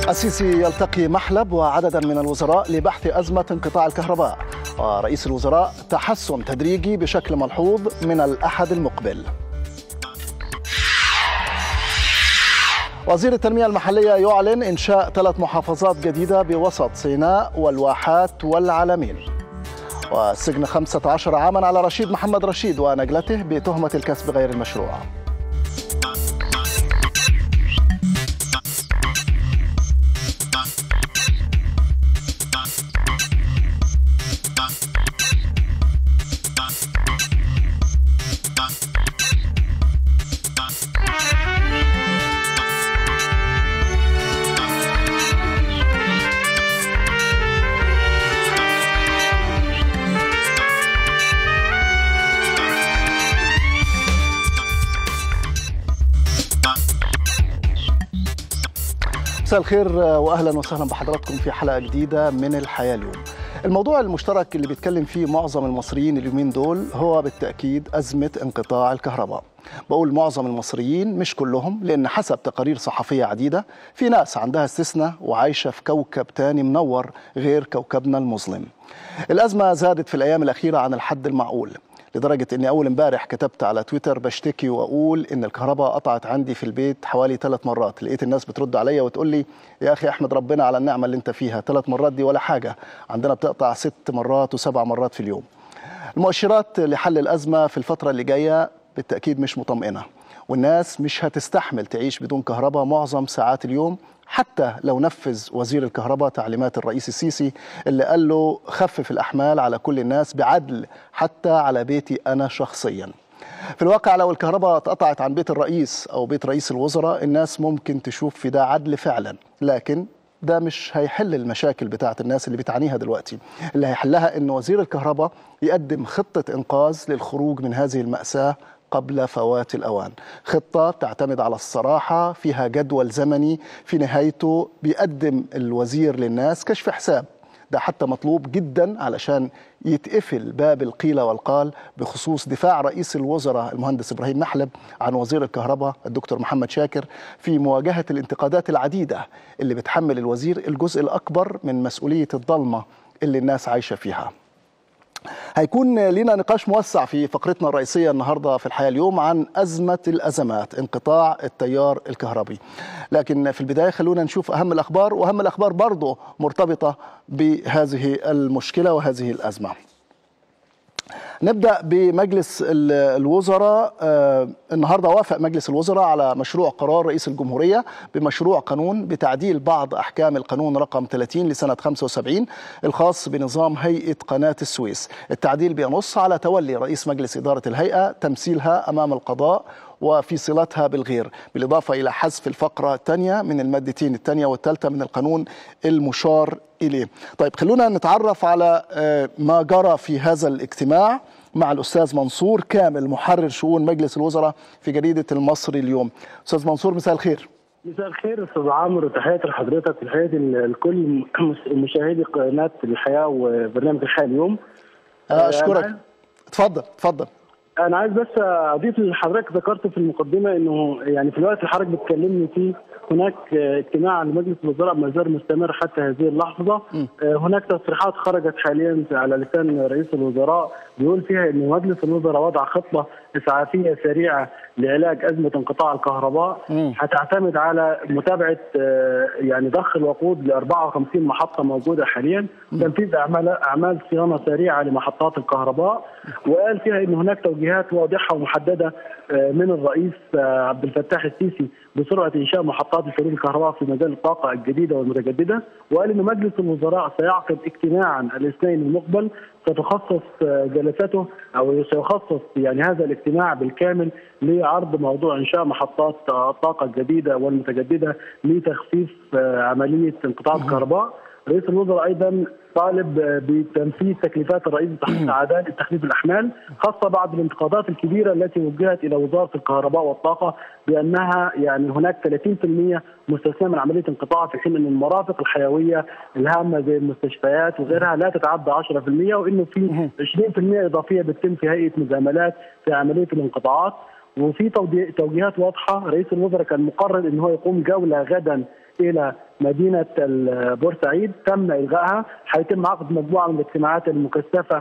السيسي يلتقي محلب وعددا من الوزراء لبحث أزمة انقطاع الكهرباء ورئيس الوزراء تحسن تدريجي بشكل ملحوظ من الأحد المقبل وزير التنمية المحلية يعلن إنشاء ثلاث محافظات جديدة بوسط سيناء والواحات والعلمين والسجن 15 عاما على رشيد محمد رشيد ونجلته بتهمة الكسب غير المشروع مساء الخير واهلا وسهلا بحضراتكم في حلقه جديده من الحياه اليوم. الموضوع المشترك اللي بيتكلم فيه معظم المصريين اليومين دول هو بالتاكيد ازمه انقطاع الكهرباء. بقول معظم المصريين مش كلهم لان حسب تقارير صحفيه عديده في ناس عندها استثناء وعايشه في كوكب تاني منور غير كوكبنا المظلم. الازمه زادت في الايام الاخيره عن الحد المعقول. لدرجة أني أول امبارح كتبت على تويتر بشتكي وأقول إن الكهرباء قطعت عندي في البيت حوالي ثلاث مرات لقيت الناس بترد عليا وتقول لي يا أخي أحمد ربنا على النعمة اللي أنت فيها ثلاث مرات دي ولا حاجة عندنا بتقطع ست مرات وسبع مرات في اليوم المؤشرات لحل الأزمة في الفترة اللي جاية بالتأكيد مش مطمئنة والناس مش هتستحمل تعيش بدون كهرباء معظم ساعات اليوم حتى لو نفذ وزير الكهرباء تعليمات الرئيس السيسي اللي قال له خفف الأحمال على كل الناس بعدل حتى على بيتي أنا شخصيا في الواقع لو الكهرباء اتقطعت عن بيت الرئيس أو بيت رئيس الوزراء الناس ممكن تشوف في ده عدل فعلا لكن ده مش هيحل المشاكل بتاعت الناس اللي بتعانيها دلوقتي اللي هيحلها ان وزير الكهرباء يقدم خطة انقاذ للخروج من هذه المأساة قبل فوات الأوان خطة تعتمد على الصراحة فيها جدول زمني في نهايته بيقدم الوزير للناس كشف حساب ده حتى مطلوب جدا علشان يتقفل باب القيل والقال بخصوص دفاع رئيس الوزراء المهندس ابراهيم محلب عن وزير الكهرباء الدكتور محمد شاكر في مواجهه الانتقادات العديده اللي بتحمل الوزير الجزء الاكبر من مسؤوليه الضلمه اللي الناس عايشه فيها. هيكون لنا نقاش موسع في فقرتنا الرئيسيه النهارده في الحياه اليوم عن ازمه الازمات انقطاع التيار الكهربي. لكن في البدايه خلونا نشوف اهم الاخبار واهم الاخبار برضه مرتبطه بهذه المشكله وهذه الازمه. نبدا بمجلس الوزراء آه النهارده وافق مجلس الوزراء على مشروع قرار رئيس الجمهوريه بمشروع قانون بتعديل بعض احكام القانون رقم 30 لسنه 75 الخاص بنظام هيئه قناه السويس. التعديل بينص على تولي رئيس مجلس اداره الهيئه تمثيلها امام القضاء وفي صلتها بالغير بالإضافة إلى حذف الفقرة الثانية من المادتين الثانية والثالثة من القانون المشار إليه طيب خلونا نتعرف على ما جرى في هذا الاجتماع مع الأستاذ منصور كامل محرر شؤون مجلس الوزراء في جريدة المصري اليوم أستاذ منصور مساء الخير مساء الخير استاذ عمرو تحياتي لحضرتك وتحياتي لكل مشاهدي قناه الحياه وبرنامج الحياه اليوم اشكرك اتفضل اتفضل انا عايز بس اضيف لحضرتك ذكرت في المقدمه انه يعني في الوقت اللي حضرتك بتكلمني فيه هناك اجتماع لمجلس الوزراء ما زال مستمر حتى هذه اللحظه م. هناك تصريحات خرجت حاليا على لسان رئيس الوزراء بيقول فيها ان مجلس الوزراء وضع خطه اسعافيه سريعه لعلاج ازمه انقطاع الكهرباء هتعتمد على متابعه يعني ضخ الوقود ل 54 محطه موجوده حاليا تنفيذ اعمال اعمال صيانه سريعه لمحطات الكهرباء وقال فيها ان هناك توجيهات واضحه ومحدده من الرئيس عبد الفتاح السيسي بسرعه انشاء محطات لتوليد الكهرباء في مجال الطاقه الجديده والمتجدده وقال ان مجلس الوزراء سيعقد اجتماعا الاثنين المقبل ستخصص جلسته او سيخصص يعني هذا الاجتماع بالكامل لعرض موضوع انشاء محطات الطاقه الجديده والمتجدده لتخفيف عمليه انقطاع الكهرباء. رئيس الوزراء ايضا طالب بتنفيذ تكليفات الرئيس تحت عداله تخفيف الاحمال خاصه بعض الانتقادات الكبيره التي وجهت الى وزاره الكهرباء والطاقه بانها يعني هناك 30% مستثناه من عمليه انقطاع في حين ان المرافق الحيويه الهامه زي المستشفيات وغيرها لا تتعدى 10% وانه في 20% اضافيه بتتم في هيئه مزاملات في عمليه الانقطاعات وفي توجيهات واضحه رئيس الوزراء كان مقرر ان هو يقوم جوله غدا الى مدينه بورسعيد تم الغائها حيتم عقد مجموعه من الاجتماعات المكثفه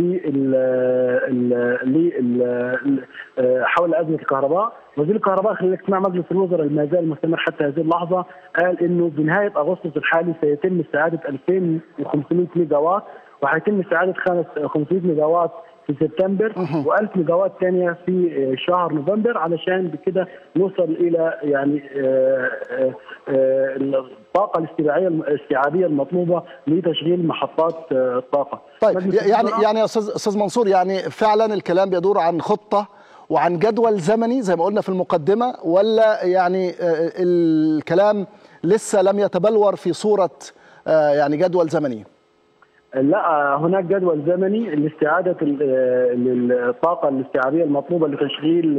لل حول ازمه الكهرباء وزير الكهرباء خلال اجتماع مجلس الوزراء ما زال مستمر حتى هذه اللحظه قال انه بنهايه اغسطس الحالي سيتم استعاده 2500 ميجا وات وهيتم استعاده 500 ميجا وات في سبتمبر و1000 ميجا وات ثانيه في شهر نوفمبر علشان بكده نوصل الى يعني الطاقه الاستيعابيه الاستيعابيه المطلوبه لتشغيل محطات الطاقه. طيب يعني يعني يا استاذ استاذ منصور يعني فعلا الكلام بيدور عن خطه وعن جدول زمني زي ما قلنا في المقدمه ولا يعني الكلام لسه لم يتبلور في صوره يعني جدول زمني؟ لا هناك جدول زمني لاستعاده الطاقه الاستيعابيه المطلوبه لتشغيل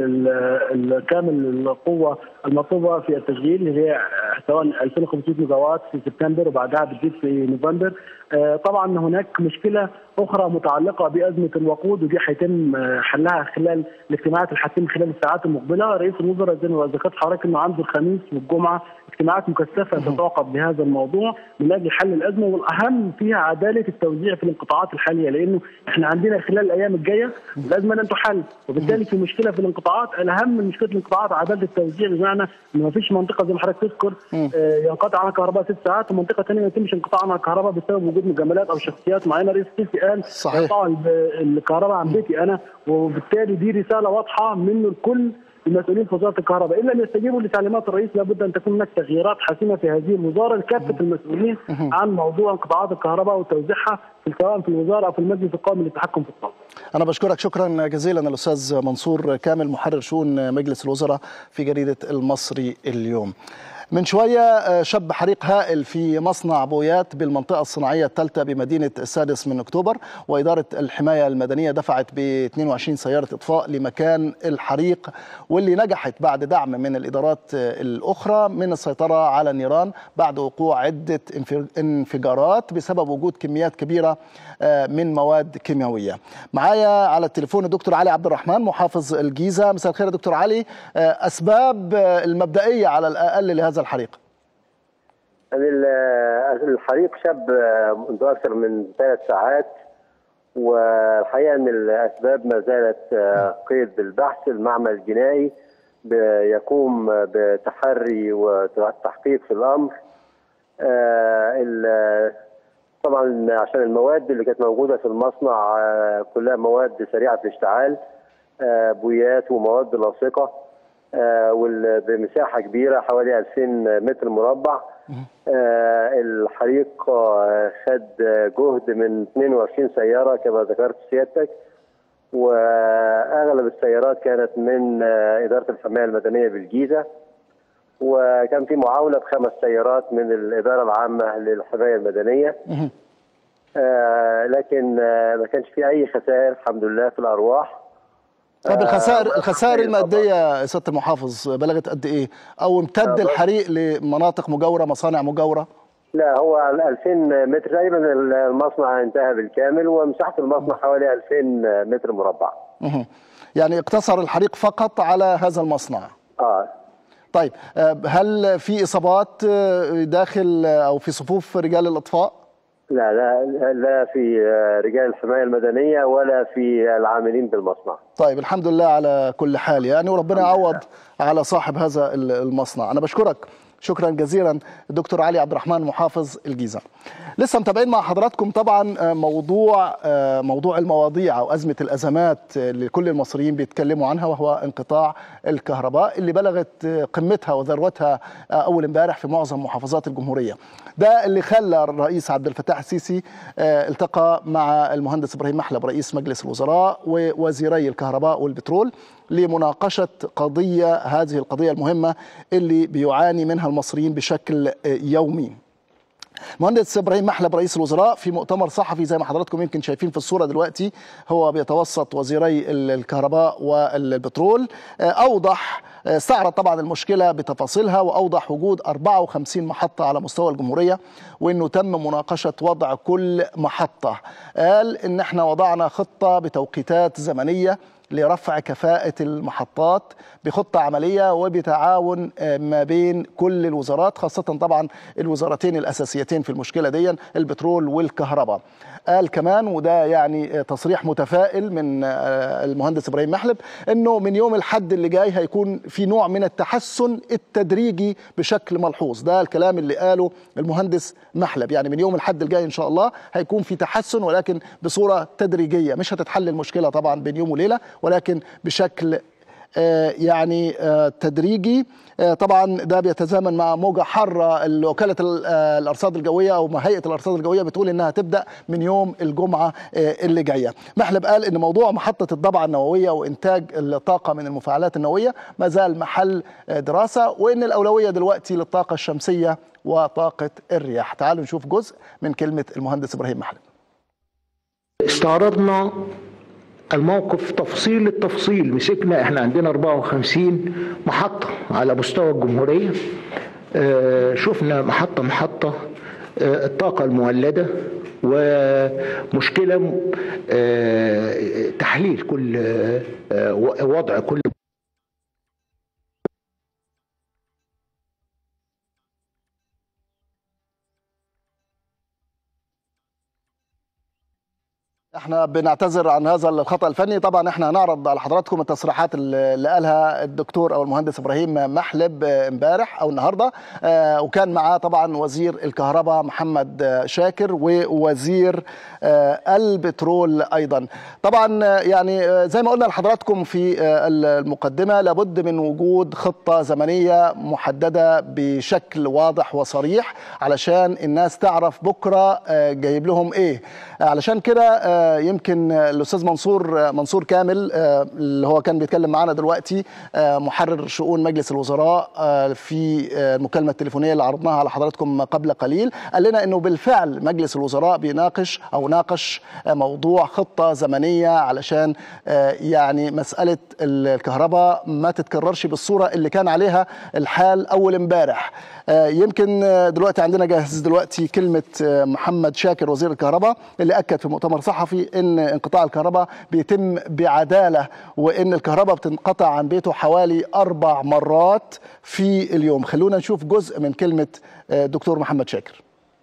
كامل القوه المطلوبه في التشغيل اللي هي سواء 2500 ميجا وات في سبتمبر وبعدها بتزيد في نوفمبر طبعا هناك مشكله اخرى متعلقه بازمه الوقود ودي هيتم حلها خلال الاجتماعات اللي هتتم خلال الساعات المقبله رئيس الوزراء زي ما ذكرت حضرتك انه عنده الخميس والجمعه اجتماعات مكثفه تتوقف بهذا الموضوع من اجل حل الازمه والاهم فيها عداله التوزيع في الانقطاعات الحاليه لانه احنا عندنا خلال الايام الجايه الازمه لن تحل وبالتالي في مشكله في الانقطاعات الاهم من مشكله الانقطاعات عداله التوزيع بمعنى ان ما فيش منطقه زي ما حضرتك تذكر ينقطع عنها الكهرباء ست ساعات ومنطقه ثانيه ما يتمش انقطاع عنها الكهرباء بسبب وجود مجاملات او شخصيات معينه رئيس السيسي قال صحيح الكهرباء عن بيتي انا وبالتالي دي رساله واضحه منه الكل المسؤولين في وزاره الكهرباء ان لم يستجيبوا لتعليمات الرئيس لابد ان تكون هناك تغييرات حاسمه في هذه الوزاره لكافه المسؤولين عن موضوع انقطاعات الكهرباء وتوزيعها سواء في الوزاره او في المجلس القومي للتحكم في الطاقه. انا بشكرك شكرا جزيلا الاستاذ منصور كامل محرر شؤون مجلس الوزراء في جريده المصري اليوم. من شوية شب حريق هائل في مصنع بويات بالمنطقة الصناعية الثالثة بمدينة السادس من أكتوبر وإدارة الحماية المدنية دفعت ب 22 سيارة إطفاء لمكان الحريق واللي نجحت بعد دعم من الإدارات الأخرى من السيطرة على النيران بعد وقوع عدة انفجارات بسبب وجود كميات كبيرة من مواد كيميائية معايا على التليفون الدكتور علي عبد الرحمن محافظ الجيزة مساء الخير يا دكتور علي أسباب المبدئية على الأقل لهذا الحريق الحريق شب منذ اكثر من ثلاث ساعات والحقيقه ان الاسباب ما زالت قيد بالبحث المعمل الجنائي يقوم بتحري وتحقيق في الامر طبعا عشان المواد اللي كانت موجوده في المصنع كلها مواد سريعه الاشتعال بويات ومواد لاصقه بمساحه كبيره حوالي 2000 متر مربع الحريق خد جهد من 22 سياره كما ذكرت سيادتك واغلب السيارات كانت من اداره الحمايه المدنيه بالجيزه وكان في معاونه بخمس سيارات من الاداره العامه للحمايه المدنيه لكن ما كانش في اي خسائر الحمد لله في الارواح طب الخسائر الخسائر الماديه يا سياده المحافظ بلغت قد ايه؟ او امتد الحريق لمناطق مجاوره مصانع مجاوره؟ لا هو 2000 متر تقريبا المصنع انتهى بالكامل ومساحه المصنع حوالي 2000 متر مربع. يعني اقتصر الحريق فقط على هذا المصنع. اه طيب هل في اصابات داخل او في صفوف رجال الاطفاء؟ لا لا لا في رجال الحمايه المدنيه ولا في العاملين بالمصنع. طيب الحمد لله على كل حال يعني وربنا يعوض على صاحب هذا المصنع، انا بشكرك شكرا جزيلا الدكتور علي عبد الرحمن محافظ الجيزه. لسه متابعين مع حضراتكم طبعا موضوع موضوع المواضيع او ازمه الازمات اللي كل المصريين بيتكلموا عنها وهو انقطاع الكهرباء اللي بلغت قمتها وذروتها اول امبارح في معظم محافظات الجمهوريه. ده اللي خلى الرئيس عبد الفتاح السيسي التقى مع المهندس ابراهيم محلب رئيس مجلس الوزراء ووزيري الكهرباء والبترول لمناقشه قضيه هذه القضيه المهمه اللي بيعاني منها المصريين بشكل يومي. المهندس ابراهيم محلب رئيس الوزراء في مؤتمر صحفي زي ما حضراتكم يمكن شايفين في الصوره دلوقتي هو بيتوسط وزيري الكهرباء والبترول اوضح استعرض طبعا المشكله بتفاصيلها واوضح وجود 54 محطه على مستوى الجمهوريه وانه تم مناقشه وضع كل محطه قال ان احنا وضعنا خطه بتوقيتات زمنيه لرفع كفاءة المحطات بخطة عملية وبتعاون ما بين كل الوزارات خاصة طبعا الوزارتين الأساسيتين في المشكلة دي البترول والكهرباء قال كمان وده يعني تصريح متفائل من المهندس ابراهيم محلب انه من يوم الحد اللي جاي هيكون في نوع من التحسن التدريجي بشكل ملحوظ ده الكلام اللي قاله المهندس محلب يعني من يوم الحد الجاي ان شاء الله هيكون في تحسن ولكن بصوره تدريجيه مش هتتحل المشكله طبعا بين يوم وليله ولكن بشكل يعني تدريجي طبعا ده بيتزامن مع موجة حارة وكالة الأرصاد الجوية أو هيئة الأرصاد الجوية بتقول إنها تبدأ من يوم الجمعة اللي جاية محلب قال إن موضوع محطة الضبعة النووية وإنتاج الطاقة من المفاعلات النووية ما زال محل دراسة وإن الأولوية دلوقتي للطاقة الشمسية وطاقة الرياح تعالوا نشوف جزء من كلمة المهندس إبراهيم محلب استعرضنا الموقف تفصيل التفصيل مسكنا احنا عندنا 54 محطة على مستوى الجمهورية اه شفنا محطة محطة اه الطاقة المولدة ومشكلة اه تحليل كل وضع كل احنا بنعتذر عن هذا الخطا الفني طبعا احنا هنعرض على حضراتكم التصريحات اللي قالها الدكتور او المهندس ابراهيم محلب امبارح او النهارده اه وكان معاه طبعا وزير الكهرباء محمد شاكر ووزير اه البترول ايضا طبعا يعني زي ما قلنا لحضراتكم في المقدمه لابد من وجود خطه زمنيه محدده بشكل واضح وصريح علشان الناس تعرف بكره جايب لهم ايه علشان كده يمكن الاستاذ منصور منصور كامل اللي هو كان بيتكلم معانا دلوقتي محرر شؤون مجلس الوزراء في المكالمه التليفونيه اللي عرضناها على حضراتكم قبل قليل قال لنا انه بالفعل مجلس الوزراء بيناقش او ناقش موضوع خطه زمنيه علشان يعني مساله الكهرباء ما تتكررش بالصوره اللي كان عليها الحال اول امبارح يمكن دلوقتي عندنا جاهز دلوقتي كلمه محمد شاكر وزير الكهرباء اللي اكد في مؤتمر صحفي ان انقطاع الكهرباء بيتم بعداله وان الكهرباء بتنقطع عن بيته حوالي اربع مرات في اليوم خلونا نشوف جزء من كلمه دكتور محمد شاكر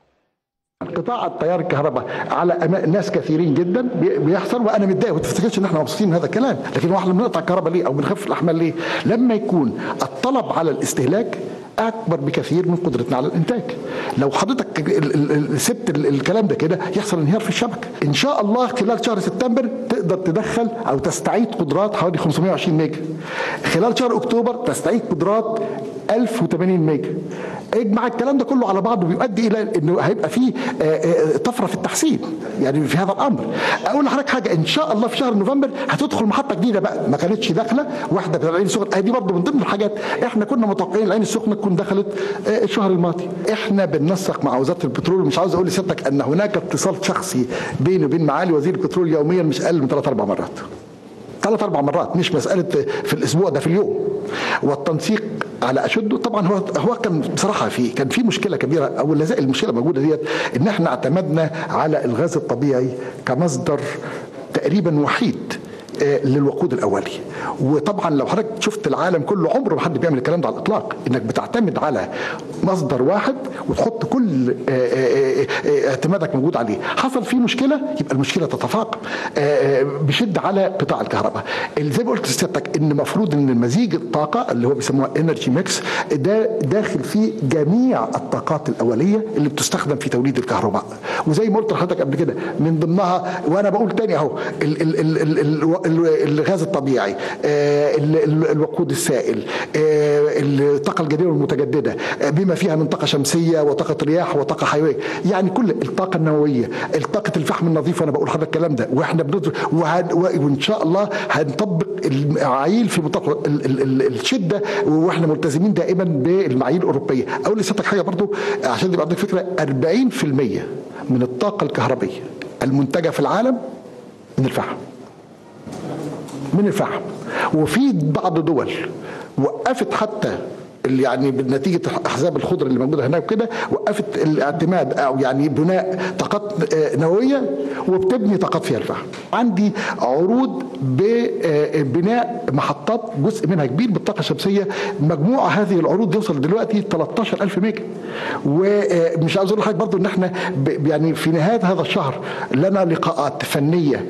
انقطاع التيار الكهرباء على ناس كثيرين جدا بيحصل وانا متضايق وما تفتكرش ان احنا مبسوطين من هذا الكلام لكن احنا بنقطع الكهرباء ليه او بنخفف الاحمال ليه لما يكون الطلب على الاستهلاك اكبر بكثير من قدرتنا على الانتاج لو حضرتك سبت الكلام ده كده يحصل انهيار في الشبكه ان شاء الله خلال شهر سبتمبر تقدر تدخل او تستعيد قدرات حوالي 520 ميجا خلال شهر اكتوبر تستعيد قدرات 1080 ميجا اجمع الكلام ده كله على بعضه بيؤدي الى انه هيبقى فيه طفره في التحسين يعني في هذا الامر اقول لحضرتك حاجه ان شاء الله في شهر نوفمبر هتدخل محطه جديده بقى ما كانتش داخله واحده في العين السخنه دي برضه من ضمن الحاجات احنا كنا متوقعين العين السخنه تكون دخلت الشهر الماضي احنا بننسق مع وزاره البترول ومش عاوز اقول لسيادتك ان هناك اتصال شخصي بيني وبين معالي وزير البترول يوميا مش اقل من ثلاث اربع مرات ثلاث اربع مرات مش مساله في الاسبوع ده في اليوم والتنسيق على اشده طبعا هو هو كان بصراحه في كان في مشكله كبيره او لا زال المشكله موجوده ديت ان احنا اعتمدنا على الغاز الطبيعي كمصدر تقريبا وحيد للوقود الاولي وطبعا لو حضرتك شفت العالم كله عمره ما حد بيعمل الكلام ده على الاطلاق انك بتعتمد على مصدر واحد وتحط كل اعتمادك موجود عليه حصل فيه مشكله يبقى المشكله تتفاقم بشده على قطاع الكهرباء اللي زي ما قلت لسيادتك ان المفروض ان مزيج الطاقه اللي هو بيسموها انرجي ميكس ده داخل فيه جميع الطاقات الاوليه اللي بتستخدم في توليد الكهرباء وزي ما قلت لحضرتك قبل كده من ضمنها وانا بقول تاني اهو الغاز الطبيعي الوقود السائل الطاقه الجديده والمتجدده بما فيها من طاقه شمسيه وطاقه رياح وطاقه حيويه يعني كل الطاقه النوويه طاقه الفحم النظيف وانا بقول لحضرتك الكلام ده واحنا بندرس وان شاء الله هنطبق المعايير في مطلق الشده واحنا ملتزمين دائما بالمعايير الاوروبيه اقول لسيادتك حاجه برضو عشان يبقى عندك فكره 40% من الطاقه الكهربيه المنتجه في العالم من الفحم من الفحم وفي بعض دول وقفت حتى اللي يعني بنتيجه احزاب الخضر اللي موجوده هناك كده وقفت الاعتماد او يعني بناء طاقات آه، نوويه وبتبني طاقات فيها الفحم. عندي عروض ببناء محطات جزء منها كبير بالطاقه الشمسيه مجموع هذه العروض يوصل دلوقتي 13000 ميجا ومش عاوز اقول لحضرتك برضو ان احنا ب- يعني في نهايه هذا الشهر لنا لقاءات فنيه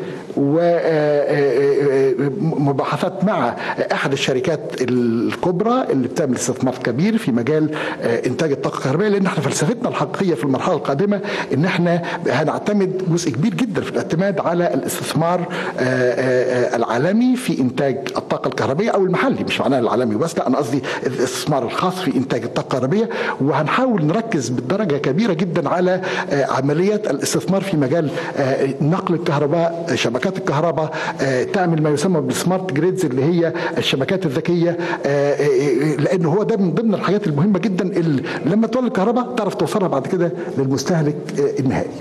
ومباحثات مع احد الشركات الكبرى اللي بتعمل استثمار كبير في مجال آه، انتاج الطاقه الكهربائيه لان احنا فلسفتنا الحقيقيه في المرحله القادمه ان احنا هنعتمد جزء كبير جدا في الاعتماد على الاستثمار آه، آه، آه، العالمي في انتاج الطاقه الكهربائيه او المحلي مش معناه العالمي بس لا انا قصدي الاستثمار الخاص في انتاج الطاقه الكهربائيه وهنحاول نركز بدرجه كبيره جدا على آه، عمليات الاستثمار في مجال آه، نقل الكهرباء شبكات الكهرباء آه، تعمل ما يسمى بالسمارت جريدز اللي هي الشبكات الذكيه آه، آه، لان هو ده من ضمن الحاجات المهمه جدا اللي لما تولد الكهرباء تعرف توصلها بعد كده للمستهلك آه، النهائي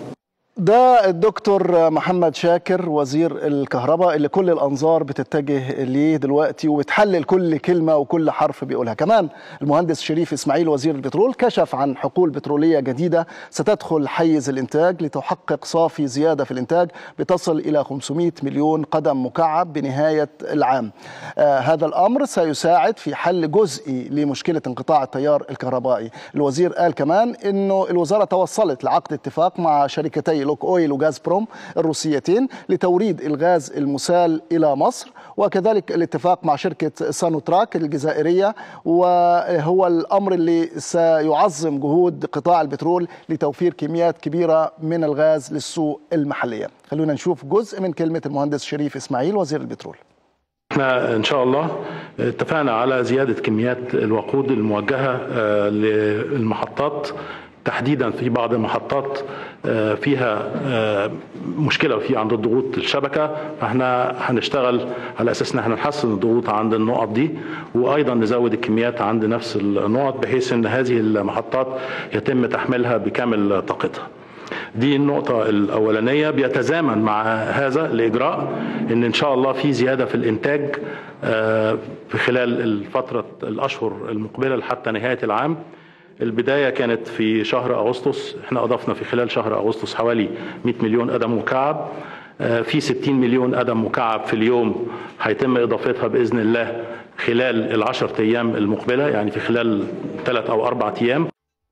ده الدكتور محمد شاكر وزير الكهرباء اللي كل الانظار بتتجه ليه دلوقتي وبتحلل كل كلمه وكل حرف بيقولها كمان المهندس شريف اسماعيل وزير البترول كشف عن حقول بتروليه جديده ستدخل حيز الانتاج لتحقق صافي زياده في الانتاج بتصل الى 500 مليون قدم مكعب بنهايه العام آه هذا الامر سيساعد في حل جزئي لمشكله انقطاع التيار الكهربائي الوزير قال كمان انه الوزاره توصلت لعقد اتفاق مع شركتي لوك اويل وغاز بروم الروسيتين لتوريد الغاز المسال الى مصر وكذلك الاتفاق مع شركه سانوتراك الجزائريه وهو الامر اللي سيعظم جهود قطاع البترول لتوفير كميات كبيره من الغاز للسوق المحليه خلونا نشوف جزء من كلمه المهندس شريف اسماعيل وزير البترول احنا ان شاء الله اتفقنا على زياده كميات الوقود الموجهه آه، للمحطات تحديدا في بعض المحطات آه، فيها آه، مشكله في عند الضغوط الشبكه فاحنا هنشتغل على اساس ان احنا نحسن الضغوط عند النقط دي وايضا نزود الكميات عند نفس النقط بحيث ان هذه المحطات يتم تحميلها بكامل طاقتها. دي النقطة الأولانية بيتزامن مع هذا الإجراء إن إن شاء الله في زيادة في الإنتاج آه، في خلال الفترة الأشهر المقبلة حتى نهاية العام البداية كانت في شهر أغسطس احنا أضفنا في خلال شهر أغسطس حوالي 100 مليون قدم مكعب آه، في 60 مليون قدم مكعب في اليوم هيتم إضافتها بإذن الله خلال العشرة أيام المقبلة يعني في خلال ثلاث أو أربع أيام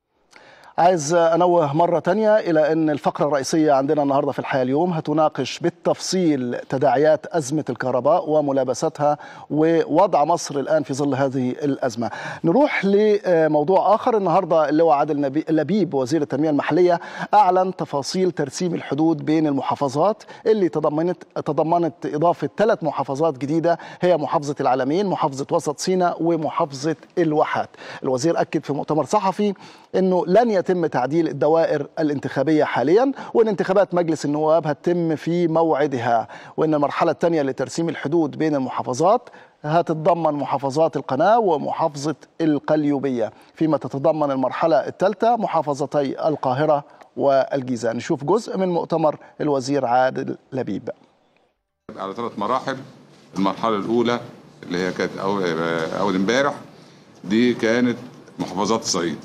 عايز أنوه مرة تانية إلى أن الفقرة الرئيسية عندنا النهاردة في الحياة اليوم هتناقش بالتفصيل تداعيات أزمة الكهرباء وملابستها ووضع مصر الآن في ظل هذه الأزمة نروح لموضوع آخر النهاردة اللواء عادل نبي- لبيب وزير التنمية المحلية أعلن تفاصيل ترسيم الحدود بين المحافظات اللي تضمنت تضمنت إضافة ثلاث محافظات جديدة هي محافظة العلمين محافظة وسط سيناء ومحافظة الواحات الوزير أكد في مؤتمر صحفي أنه لن يتم تعديل الدوائر الانتخابية حاليا وأن انتخابات مجلس النواب هتتم في موعدها وأن المرحلة الثانية لترسيم الحدود بين المحافظات هتتضمن محافظات القناة ومحافظة القليوبية فيما تتضمن المرحلة الثالثة محافظتي القاهرة والجيزة نشوف جزء من مؤتمر الوزير عادل لبيب على ثلاث مراحل المرحلة الأولى اللي هي كانت أول أول امبارح دي كانت محافظات الصعيد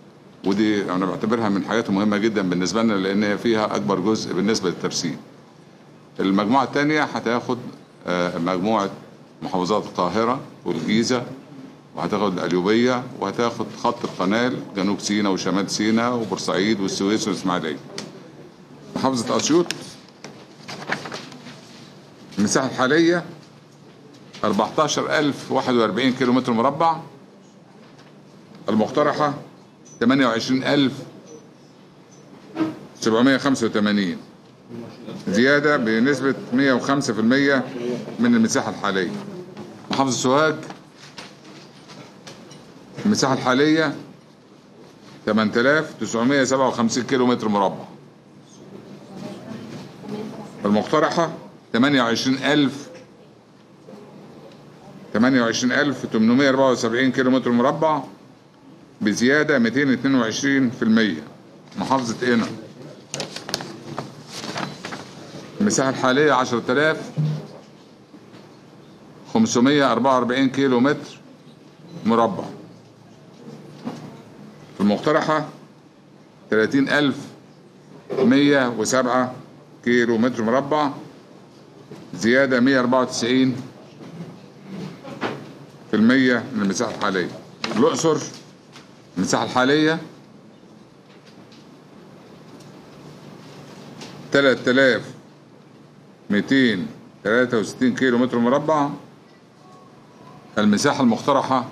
ودي أنا بعتبرها من الحاجات المهمة جدا بالنسبة لنا لأن هي فيها أكبر جزء بالنسبة للترسيم. المجموعة الثانية هتاخد آه، مجموعة محافظات القاهرة والجيزة وهتاخد القليوبية وهتاخد خط القنال جنوب سيناء وشمال سيناء وبورسعيد والسويس والإسماعيلية. محافظة أسيوط المساحة الحالية 14041 كيلو متر مربع المقترحة 28785 زيادة بنسبة 105% من المساحة الحالية محافظة سوهاج المساحة الحالية 8957 كيلو متر مربع المقترحة 28000 28874 كيلو متر مربع بزيادة 222% محافظة قنا المساحة الحالية 10000 544 كيلو متر مربع في المقترحة 30107 كيلو متر مربع زيادة 194 في المية من المساحة الحالية الأقصر المساحة الحالية 3263 كيلو متر مربع المساحة المقترحة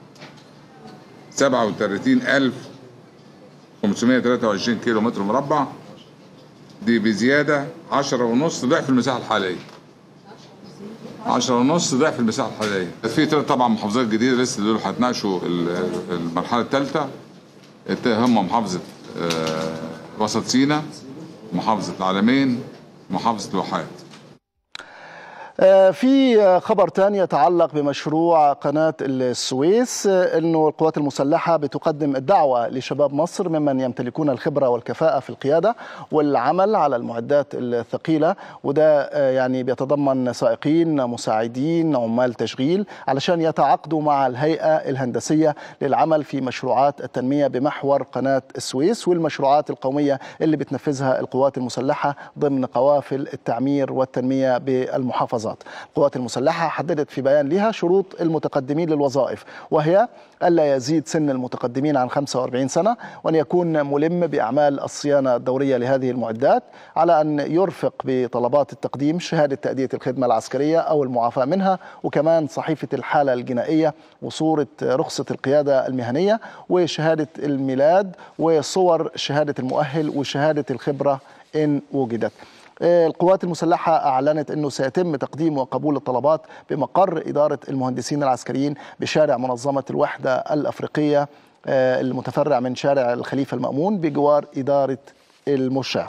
37523 كيلو متر مربع دي بزيادة 10 ونص ضعف المساحة الحالية 10 ونص ضعف المساحة الحالية في ثلاث طبعا محافظات جديدة لسه دول هتناقشوا ال- المرحلة الثالثة هم محافظة آه، وسط سيناء محافظة العلمين محافظة الواحات آه، في آه، خبر تاني يتعلق بمشروع قناة السويس آه، أنه القوات المسلحة بتقدم الدعوة لشباب مصر ممن يمتلكون الخبرة والكفاءة في القيادة والعمل على المعدات الثقيلة وده آه، يعني بيتضمن سائقين مساعدين عمال تشغيل علشان يتعاقدوا مع الهيئة الهندسية للعمل في مشروعات التنمية بمحور قناة السويس والمشروعات القومية اللي بتنفذها القوات المسلحة ضمن قوافل التعمير والتنمية بالمحافظات القوات المسلحة حددت في بيان لها شروط المتقدمين للوظائف وهي ألا يزيد سن المتقدمين عن 45 سنة وأن يكون ملم بأعمال الصيانة الدورية لهذه المعدات على أن يرفق بطلبات التقديم شهادة تأدية الخدمة العسكرية أو المعافاة منها وكمان صحيفة الحالة الجنائية وصورة رخصة القيادة المهنية وشهادة الميلاد وصور شهادة المؤهل وشهادة الخبرة إن وجدت القوات المسلحة أعلنت أنه سيتم تقديم وقبول الطلبات بمقر إدارة المهندسين العسكريين بشارع منظمة الوحدة الأفريقية آه، المتفرع من شارع الخليفة المأمون بجوار إدارة المشاة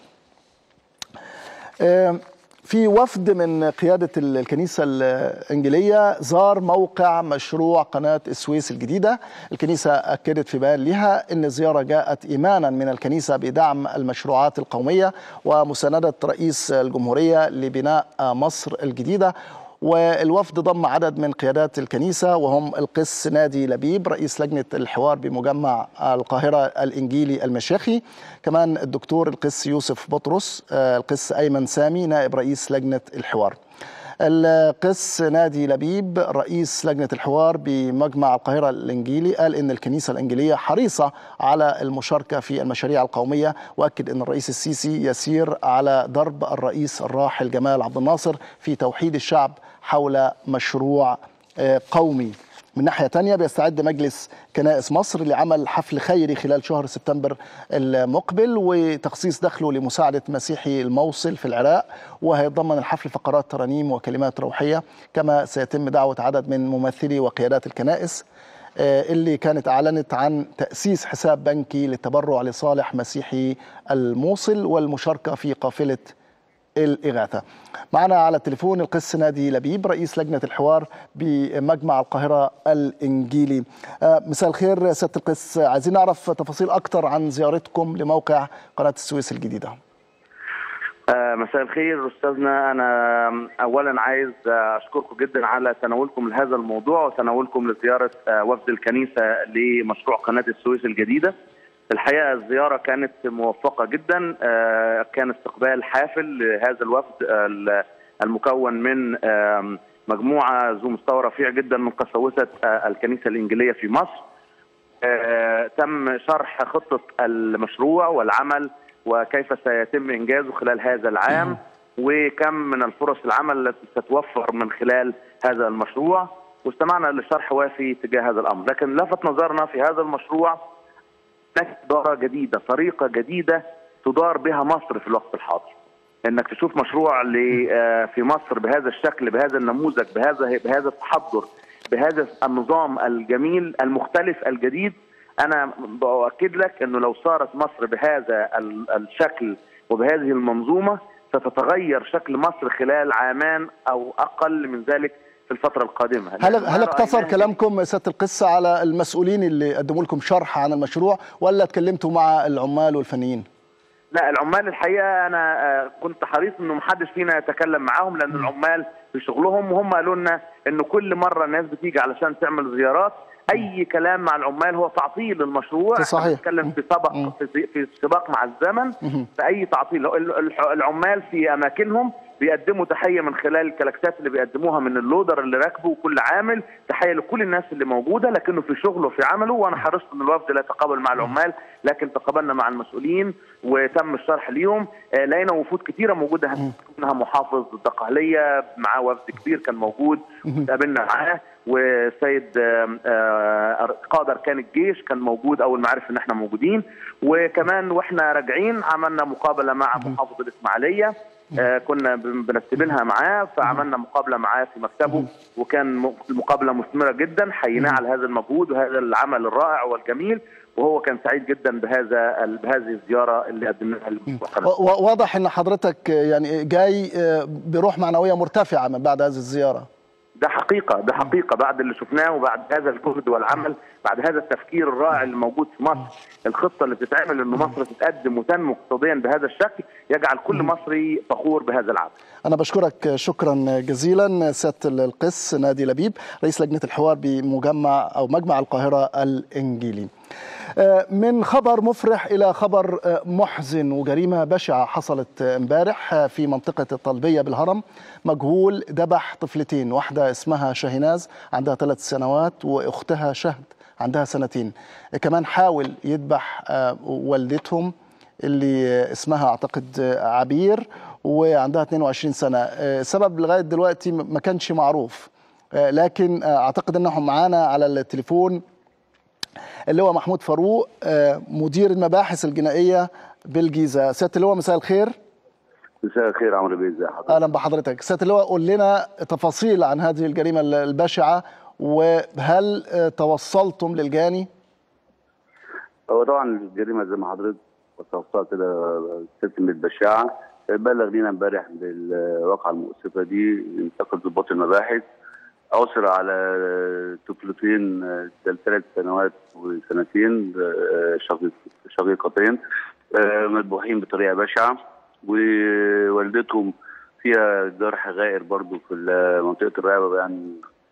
آه، في وفد من قيادة الكنيسة الإنجيلية زار موقع مشروع قناة السويس الجديدة الكنيسة أكدت في بيان لها أن الزيارة جاءت إيمانا من الكنيسة بدعم المشروعات القومية ومساندة رئيس الجمهورية لبناء مصر الجديدة والوفد ضم عدد من قيادات الكنيسة وهم القس نادي لبيب رئيس لجنة الحوار بمجمع القاهرة الإنجيلي المشيخي كمان الدكتور القس يوسف بطرس آه، القس أيمن سامي نائب رئيس لجنة الحوار القس نادي لبيب رئيس لجنة الحوار بمجمع القاهرة الإنجيلي قال إن الكنيسة الإنجيلية حريصة على المشاركة في المشاريع القومية وأكد أن الرئيس السيسي يسير على ضرب الرئيس الراحل جمال عبد الناصر في توحيد الشعب حول مشروع آه، قومي من ناحية تانية بيستعد مجلس كنائس مصر لعمل حفل خيري خلال شهر سبتمبر المقبل وتخصيص دخله لمساعدة مسيحي الموصل في العراق وهيتضمن الحفل فقرات ترانيم وكلمات روحية كما سيتم دعوة عدد من ممثلي وقيادات الكنائس آه، اللي كانت أعلنت عن تأسيس حساب بنكي للتبرع لصالح مسيحي الموصل والمشاركة في قافلة الإغاثة معنا على التليفون القس نادي لبيب رئيس لجنة الحوار بمجمع القاهرة الإنجيلي آه، مساء الخير سيادة القس عايزين نعرف تفاصيل أكتر عن زيارتكم لموقع قناة السويس الجديدة آه، مساء الخير استاذنا انا اولا عايز آه، اشكركم جدا على تناولكم لهذا الموضوع وتناولكم لزياره آه، وفد الكنيسه لمشروع قناه السويس الجديده. الحقيقه الزياره كانت موفقه جدا آه، كان استقبال حافل لهذا الوفد آه، المكون من آم، مجموعه ذو مستوى رفيع جدا من قساوسه آه، الكنيسه الانجيليه في مصر. آه، تم شرح خطه المشروع والعمل وكيف سيتم انجازه خلال هذا العام وكم من الفرص العمل التي ستوفر من خلال هذا المشروع واستمعنا لشرح وافي تجاه هذا الامر لكن لفت نظرنا في هذا المشروع هناك اداره جديده طريقه جديده تدار بها مصر في الوقت الحاضر انك تشوف مشروع ل- آه، في مصر بهذا الشكل بهذا النموذج بهذا بهذا التحضر بهذا النظام الجميل المختلف الجديد انا باكد لك انه لو صارت مصر بهذا ال- الشكل وبهذه المنظومه ستتغير شكل مصر خلال عامان او اقل من ذلك في الفتره القادمه هل لأن هل ما اقتصر رأيناه- كلامكم سيادة القصة على المسؤولين اللي قدموا لكم شرح عن المشروع ولا تكلمتوا مع العمال والفنيين؟ لا العمال الحقيقه انا آه، كنت حريص انه محدش فينا يتكلم معاهم لان العمال في شغلهم وهم قالوا لنا انه كل مره الناس بتيجي علشان تعمل زيارات اي كلام مع العمال هو تعطيل المشروع صحيح. بنتكلم في سبق في, في سباق مع الزمن في اي تعطيل ال- الح- العمال في اماكنهم بيقدموا تحيه من خلال الكلاكسات اللي بيقدموها من اللودر اللي راكبه كل عامل تحيه لكل الناس اللي موجوده لكنه في شغله وفي عمله وانا حرصت ان الوفد لا يتقابل مع العمال لكن تقابلنا مع المسؤولين وتم الشرح ليهم آه، لقينا وفود كتيره موجوده منها محافظ الدقهليه معاه وفد كبير كان موجود تقابلنا معاه والسيد آم، آه، قادر كان الجيش كان موجود اول ما عرف ان احنا موجودين وكمان واحنا راجعين عملنا مقابله مع محافظ الاسماعيليه آه، كنا بن- بنستبينها معاه فعملنا مقابله معاه في مكتبه وكان م- المقابله مثمره جدا حييناه على هذا المجهود وهذا العمل الرائع والجميل وهو كان سعيد جدا بهذا ال- بهذه الزياره اللي قدمناها للقناه و- و- واضح ان حضرتك يعني جاي آه، بروح معنويه مرتفعه من بعد هذه الزياره ده حقيقة ده حقيقة بعد اللي شفناه وبعد هذا الجهد والعمل بعد هذا التفكير الرائع اللي موجود في مصر الخطة اللي بتتعمل انه مصر تتقدم وتنمو اقتصاديا بهذا الشكل يجعل كل مصري فخور بهذا العمل أنا بشكرك شكرا جزيلا سيادة القس نادي لبيب رئيس لجنة الحوار بمجمع أو مجمع القاهرة الإنجيلي آه، من خبر مفرح إلى خبر آه، محزن وجريمة بشعة حصلت آه، امبارح آه، في منطقة الطلبية بالهرم مجهول ذبح طفلتين واحدة اسمها شاهيناز عندها ثلاث سنوات وأختها شهد عندها سنتين آه، كمان حاول يذبح آه، والدتهم اللي اسمها اعتقد عبير وعندها 22 سنه السبب لغايه دلوقتي ما كانش معروف لكن اعتقد انهم معانا على التليفون اللي هو محمود فاروق مدير المباحث الجنائيه بالجيزه سياده اللواء مساء الخير مساء الخير عمرو بيه ازي حضرتك اهلا بحضرتك سياده اللواء قول لنا تفاصيل عن هذه الجريمه البشعه وهل توصلتم للجاني هو طبعا الجريمه زي ما حضرتك وصفتها كده ستم البشاعه بلغ لينا امبارح بالواقعه المؤسفه دي انتقل ضباط المباحث عثر على طفلتين ثلاث سنوات وسنتين شقيق- شقيقتين مذبوحين بطريقه بشعه ووالدتهم فيها جرح غائر برضو في منطقه الرقبه يعني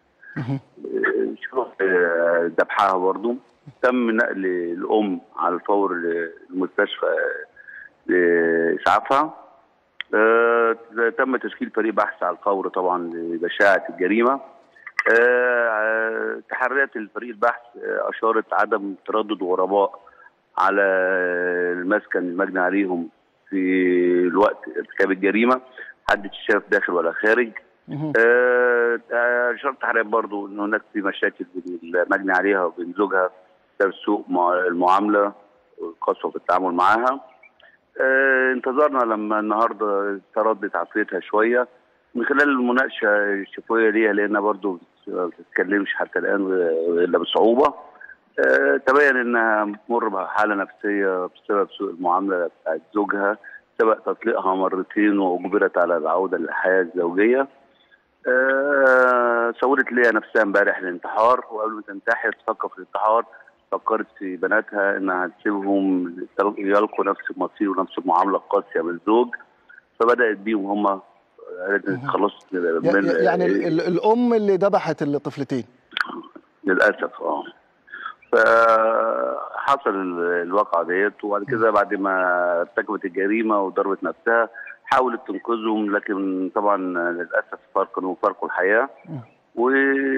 شوف ذبحها برضو تم نقل الام على الفور للمستشفى لاسعافها آه، تم تشكيل فريق بحث على الفور طبعا لبشاعه الجريمه آه، تحريات الفريق البحث آه، اشارت عدم تردد غرباء على المسكن المجني عليهم في الوقت ارتكاب الجريمه محدش شاف داخل ولا خارج آه، آه، شرط تحريات برضو ان هناك في مشاكل بين المجني عليها وبين زوجها بسبب سوء مع- المعامله والقسوه في التعامل معاها آه، انتظرنا لما النهارده تردت عقليتها شويه من خلال المناقشه الشفويه ليها لانها برضو ما بتتكلمش حتى الان الا بصعوبه آه، تبين انها بتمر بحاله نفسيه بسبب سوء المعامله بتاعت زوجها سبق تطليقها مرتين واجبرت على العوده للحياه الزوجيه. آه، صورت ليها نفسها امبارح الانتحار وقبل ما تنتحر تفكر في الانتحار فكرت في بناتها انها تسيبهم يلقوا نفس المصير ونفس المعامله القاسيه بالزوج فبدات بيهم هم خلصوا من يعني ال- ال- الام اللي ذبحت الطفلتين للاسف اه فحصل ال- الواقعه ديت وبعد كده بعد ما ارتكبت الجريمه وضربت نفسها حاولت تنقذهم لكن طبعا للاسف فارقوا فارقوا الحياه و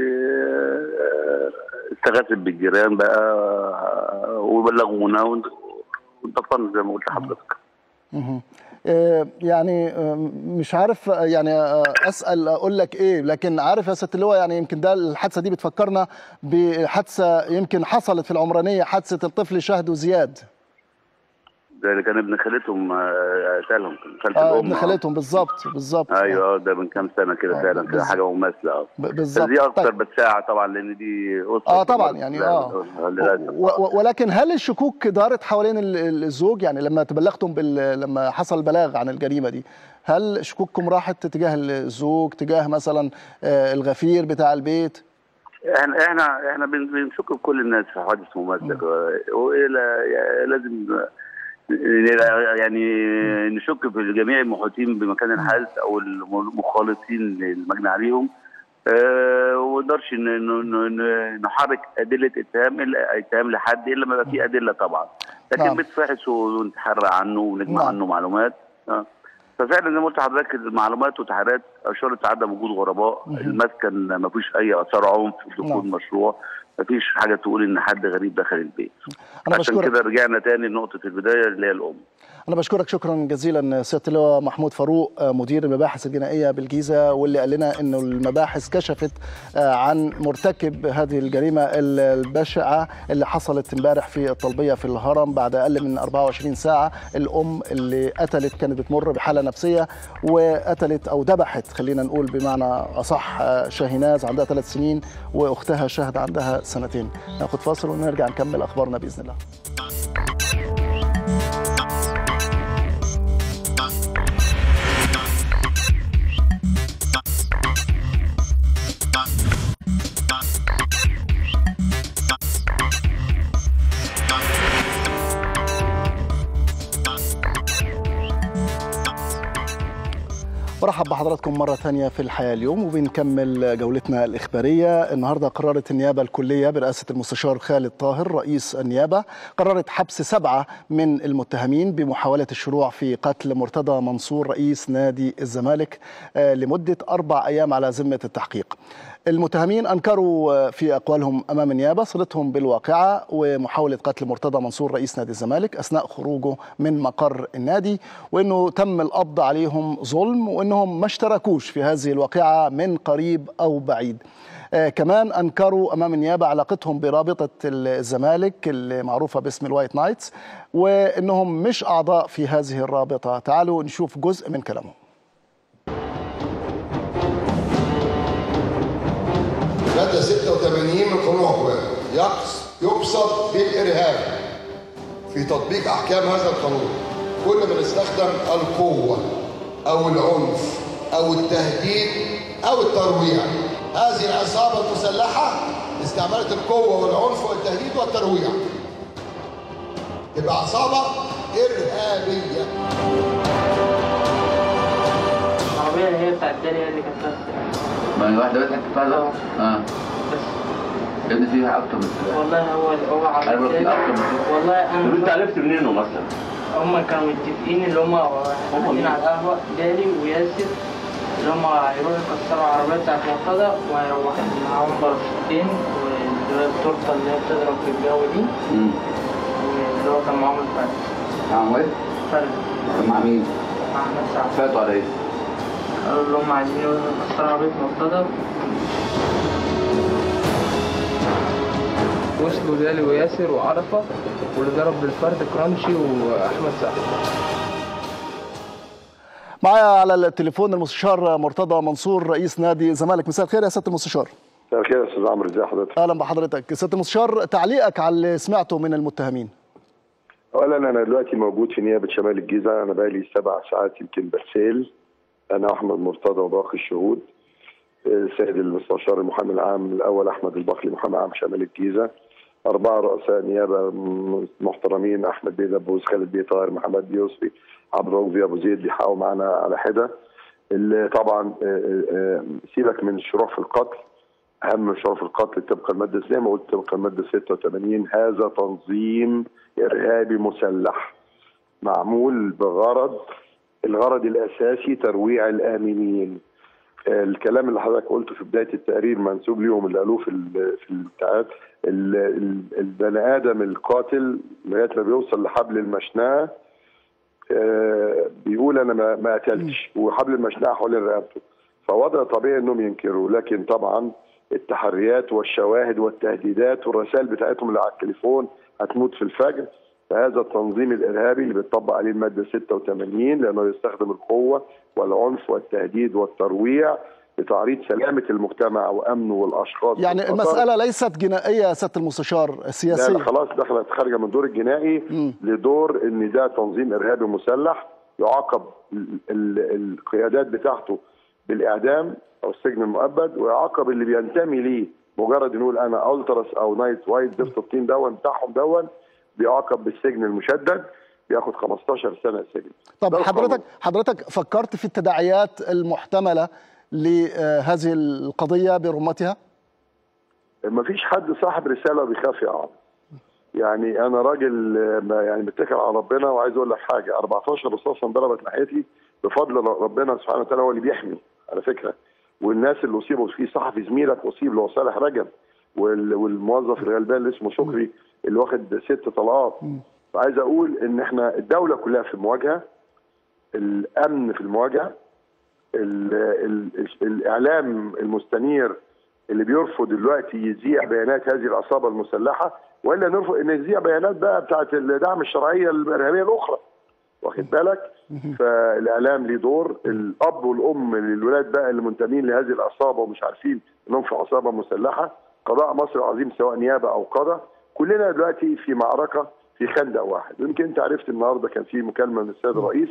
استغاثت بالجيران بقى وبلغونا وانتقلنا زي ما قلت لحضرتك مهم. آه، يعني آه، مش عارف آه، يعني آه، اسال اقول لك ايه لكن عارف يا سياده اللواء يعني يمكن ده الحادثه دي بتفكرنا بحادثه يمكن حصلت في العمرانيه حادثه الطفل شهد وزياد ده اللي كان ابن خالتهم آه، قتلهم خالة اه الام ابن خالتهم بالظبط بالظبط ايوه آه، ده من كام سنه كده فعلا كده حاجه مماثله اه ب- بالظبط دي اكتر طيب. بتساعد طبعا لان دي اسره اه طبعا كبار. يعني لا، اه للاسف و- و- ولكن هل الشكوك دارت حوالين ال- ال- الزوج يعني لما تبلغتم بال... لما حصل بلاغ عن الجريمه دي هل شكوككم راحت تجاه الزوج تجاه مثلا آه، الغفير بتاع البيت احنا احنا احنا بن- بنشك في كل الناس في حوادث مماثله والى لازم يعني نشك في جميع المحيطين بمكان الحادث او المخالطين للمجني عليهم أه وما نقدرش نحرك ادله اتهام الا اتهام لحد الا ما يبقى في ادله طبعا لكن نعم. بنتفحص ونتحرى عنه ونجمع نعم. عنه معلومات أه. ففعلا زي ما قلت لحضرتك المعلومات وتحريات اشارت عدم وجود غرباء المسكن ما فيش اي اثار عنف في دخول نعم. المشروع ما فيش حاجه تقول ان حد غريب دخل البيت أنا عشان بشكرك. كده رجعنا تاني لنقطه البدايه اللي هي الام أنا بشكرك شكرا جزيلا سيادة اللواء محمود فاروق آه، مدير المباحث الجنائية بالجيزة واللي قال لنا إنه المباحث كشفت آه، عن مرتكب هذه الجريمة ال- البشعة اللي حصلت امبارح في الطلبية في الهرم بعد أقل من 24 ساعة الأم اللي قتلت كانت بتمر بحالة نفسية وقتلت أو ذبحت خلينا نقول بمعنى أصح آه، شاهيناز عندها ثلاث سنين وأختها شهد عندها سنتين ناخد فاصل ونرجع نكمل أخبارنا بإذن الله برحب بحضراتكم مرة ثانية في الحياة اليوم وبنكمل جولتنا الإخبارية النهاردة قررت النيابة الكلية برئاسة المستشار خالد طاهر رئيس النيابة قررت حبس سبعة من المتهمين بمحاولة الشروع في قتل مرتضى منصور رئيس نادي الزمالك آه، لمدة أربع أيام على ذمة التحقيق المتهمين أنكروا في أقوالهم أمام النيابة صلتهم بالواقعة ومحاولة قتل مرتضى منصور رئيس نادي الزمالك أثناء خروجه من مقر النادي وأنه تم القبض عليهم ظلم وأنهم ما اشتركوش في هذه الواقعة من قريب أو بعيد آه، كمان أنكروا أمام النيابة علاقتهم برابطة الزمالك المعروفة باسم الوايت نايتس وأنهم مش أعضاء في هذه الرابطة تعالوا نشوف جزء من كلامهم مادة 86 من قانون العقوبات يقص يقصد بالإرهاب في تطبيق أحكام هذا القانون كل من استخدم القوة أو العنف أو التهديد أو الترويع هذه العصابة المسلحة استعملت القوة والعنف والتهديد والترويع تبقى عصابة إرهابية العربية اللي هي بتاعت داليا اللي كانت بس ما هي واحدة بس انت بتاعها اه بس يا ابني فيها اكتر من كده والله هو هو ايوه عربية في اكتر من كده والله انا طب انت عرفت منين مثلا؟ هم كانوا متفقين اللي هم قاعدين على القهوة دالي وياسر اللي هم هيروحوا يكسروا العربية بتاعت مرتضى وهيروحوا معاهم باراشوتين واللي هي التورتة اللي هي بتضرب في الجو دي امم واللي هو كان معاهم الفرد نعم ايه؟ فرد مع مين؟ مع أحمد سعد فاتوا على ايه؟ قالوا اللي هم عايزين يروحوا يكسروا عربية مرتضى وصلوا دالي وياسر وعرفة واللي ضرب بالفرد كرانشي وأحمد سعد معايا على التليفون المستشار مرتضى منصور رئيس نادي الزمالك مساء الخير يا سياده المستشار مساء الخير يا استاذ عمرو ازي حضرتك اهلا بحضرتك سياده المستشار تعليقك على اللي سمعته من المتهمين اولا انا دلوقتي موجود في نيابه شمال الجيزه انا بقالي سبع ساعات يمكن بسيل انا احمد مرتضى وباقي الشهود السيد المستشار المحامي العام الاول احمد البخلي محامي عام شمال الجيزه أربعة رؤساء نيابة محترمين أحمد بيه دبوس خالد بيه طاهر محمد بيه يسري عبد الرؤوف بيه أبو زيد بيحققوا معانا على حدة اللي طبعا آه، آه، سيبك من الشروع في القتل أهم من الشروع في القتل طبقا المادة زي ما قلت طبقا المادة 86 هذا تنظيم إرهابي مسلح معمول بغرض الغرض الأساسي ترويع الآمنين الكلام اللي حضرتك قلته في بدايه التقرير منسوب ليهم اللي قالوه في ال- في البتاعات ال- ال- البني ادم القاتل لغايه ما بيوصل لحبل المشنقه آه، بيقول انا ما ما قتلتش وحبل المشنقه حوالين رقبته فوضع طبيعي انهم ينكروا لكن طبعا التحريات والشواهد والتهديدات والرسائل بتاعتهم اللي على التليفون هتموت في الفجر فهذا التنظيم الارهابي اللي بيطبق عليه الماده 86 لانه يستخدم القوه والعنف والتهديد والترويع لتعريض سلامه المجتمع وامنه والاشخاص يعني والخطر. المساله ليست جنائيه يا سياده المستشار لا سياسيه لا خلاص دخلت خارجه من دور الجنائي لدور ان ده تنظيم ارهابي مسلح يعاقب ال- ال- القيادات بتاعته بالاعدام او السجن المؤبد ويعاقب اللي بينتمي ليه مجرد نقول انا التراس او نايت وايت زفت الطين دون بتاعهم دون بيعاقب بالسجن المشدد بياخد 15 سنه سجن طب ده القانون. حضرتك حضرتك فكرت في التداعيات المحتمله لهذه القضيه برمتها؟ مفيش حد صاحب رساله بيخاف يقع يعني انا راجل آه، ما- يعني متكل على ربنا وعايز اقول لك حاجه 14 رصاصه انضربت ناحيتي بفضل ربنا سبحانه وتعالى هو اللي بيحمي على فكره والناس اللي اصيبوا في صحفي زميلك اصيب اللي هو صالح رجب وال- والموظف الغلبان اللي اسمه شكري اللي واخد ست طلقات فعايز اقول ان احنا الدوله كلها في المواجهه الامن في المواجهه ال ال الاعلام المستنير اللي بيرفض دلوقتي يذيع بيانات هذه العصابه المسلحه والا نرفض ان يذيع بيانات بقى بتاعه الدعم الشرعيه الارهابيه الاخرى واخد بالك فالاعلام ليه دور الاب والام للولاد بقى اللي منتمين لهذه العصابه ومش عارفين انهم في عصابه مسلحه قضاء مصر العظيم سواء نيابه او قضاء كلنا دلوقتي في معركه في خندق واحد ويمكن انت عرفت النهارده كان في مكالمه من السيد الرئيس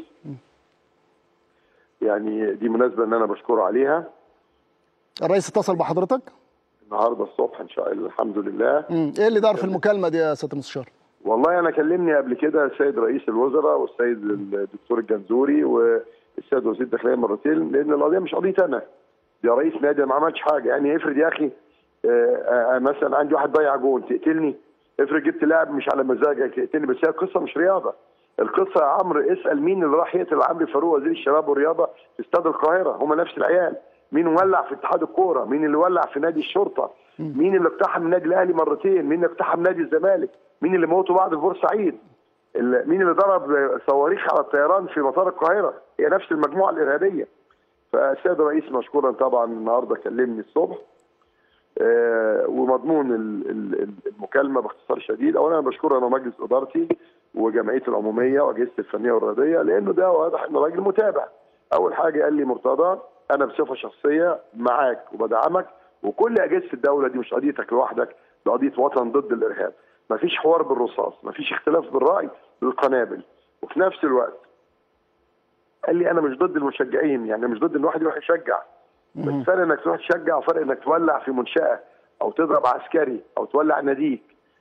يعني دي مناسبه ان انا بشكره عليها الرئيس اتصل بحضرتك؟ النهارده الصبح ان شاء الله الحمد لله مم. ايه اللي دار في المكالمه دي يا سياده المستشار؟ والله انا كلمني قبل كده السيد رئيس الوزراء والسيد الدكتور الجنزوري والسيد وزير الداخليه مرتين لان القضيه مش قضيتي انا ده رئيس نادي ما عملش حاجه يعني افرض يا اخي آه، آه، مثلا عندي واحد ضيع جون تقتلني افرض جبت لاعب مش على مزاجك تقتلني بس هي القصه مش رياضه القصه يا عمرو اسال مين اللي راح يقتل عمرو فاروق وزير الشباب والرياضه في استاد القاهره هم نفس العيال مين ولع في اتحاد الكوره مين اللي ولع في نادي الشرطه مين اللي اقتحم النادي الاهلي مرتين مين اللي اقتحم نادي الزمالك مين اللي موتوا بعض في بورسعيد ال- مين اللي ضرب صواريخ على الطيران في مطار القاهره هي نفس المجموعه الارهابيه فالسيد الرئيس مشكورا طبعا النهارده كلمني الصبح آه، ومضمون ال- ال- ال- المكالمه باختصار شديد اولا انا بشكر انا مجلس ادارتي وجمعيتي العموميه واجهزتي الفنيه والرياضيه لانه ده واضح انه راجل متابع اول حاجه قال لي مرتضى انا بصفه شخصيه معاك وبدعمك وكل اجهزه الدوله دي مش قضيتك لوحدك ده قضيه وطن ضد الارهاب مفيش حوار بالرصاص مفيش اختلاف بالراي بالقنابل وفي نفس الوقت قال لي انا مش ضد المشجعين يعني مش ضد ان واحد يروح يشجع بس فرق انك تروح تشجع وفرق انك تولع في منشاه او تضرب عسكري او تولع ناديك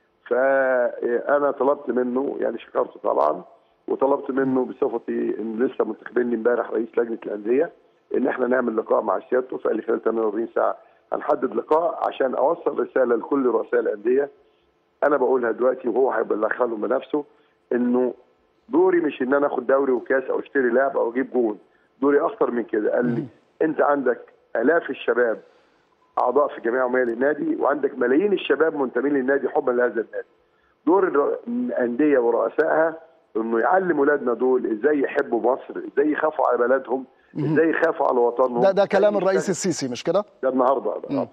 فانا طلبت منه يعني شكرته طبعا وطلبت منه بصفتي ان لسه منتخبيني امبارح رئيس لجنه الانديه ان احنا نعمل لقاء مع سيادته فقال لي خلال 48 ساعه هنحدد لقاء عشان اوصل رساله لكل رؤساء الانديه انا بقولها دلوقتي وهو هيبلغها لهم بنفسه انه دوري مش ان انا اخد دوري وكاس او اشتري لعب او اجيب جون دوري اخطر من كده قال لي انت عندك الاف الشباب اعضاء في جميع عمال النادي وعندك ملايين الشباب منتمين للنادي حبا لهذا النادي دور الر- الانديه ورؤسائها انه يعلم اولادنا دول ازاي يحبوا مصر ازاي يخافوا على بلدهم ازاي يخافوا على وطنهم ده ده كلام إزاي الرئيس السيسي مش كده؟ ده النهارده ده.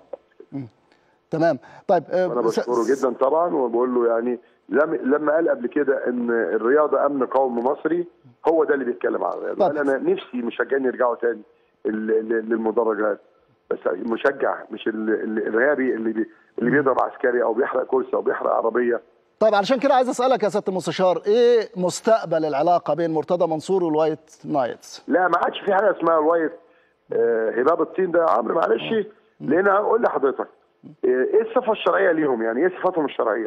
تمام طيب آه، انا س- بشكره جدا طبعا وبقول له يعني لم- لما قال قبل كده ان الرياضه امن قومي مصري هو ده اللي بيتكلم عن الرياضه قال انا نفسي مشجعين يرجعوا تاني ال- ال- للمدرجات بس المشجع مش ال- ال- الارهابي اللي بي اللي بيضرب عسكري او بيحرق كرسي او بيحرق عربيه طيب علشان كده عايز اسالك يا سياده المستشار ايه مستقبل العلاقه بين مرتضى منصور والوايت نايتس؟ لا ما عادش في حاجه اسمها الوايت آه، هباب الطين ده يا عمرو معلش لان هقول لحضرتك آه، ايه الصفه الشرعيه ليهم يعني ايه صفاتهم الشرعيه؟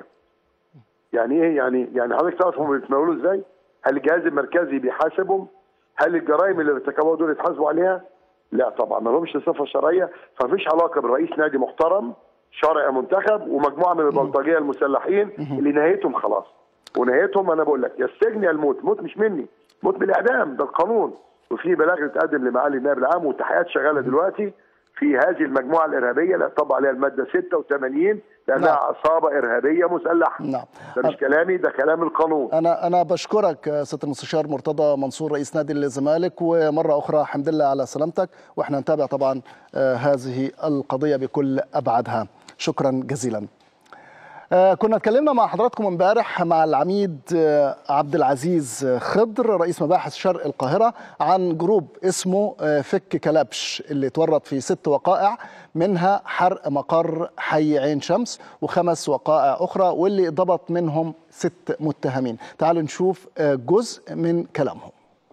يعني ايه يعني يعني حضرتك تعرف هم بيتناولوا ازاي؟ هل الجهاز المركزي بيحاسبهم؟ هل الجرائم اللي ارتكبوها دول يتحاسبوا عليها؟ لا طبعا ما لهمش صفه شرعيه فمفيش علاقه برئيس نادي محترم شرعي منتخب ومجموعه من البلطجيه المسلحين اللي نهايتهم خلاص ونهايتهم انا بقول لك يا السجن يا الموت موت مش مني موت بالاعدام ده القانون وفي بلاغ اتقدم لمعالي النائب العام والتحقيقات شغاله دلوقتي في هذه المجموعه الارهابيه اللي طبق عليها الماده 86 لانها نعم. عصابه ارهابيه مسلحه نعم ده مش كلامي ده كلام القانون انا انا بشكرك آه، سياده المستشار مرتضى منصور رئيس نادي الزمالك ومره اخرى حمد لله على سلامتك واحنا نتابع طبعا آه، هذه القضيه بكل ابعادها شكرا جزيلا آه، كنا اتكلمنا مع حضراتكم امبارح مع العميد آه، عبد العزيز خضر رئيس مباحث شرق القاهرة عن جروب اسمه آه، فك كلبش اللي اتورط في ست وقائع منها حرق مقر حي عين شمس وخمس وقائع أخرى واللي ضبط منهم ست متهمين تعالوا نشوف آه، جزء من كلامهم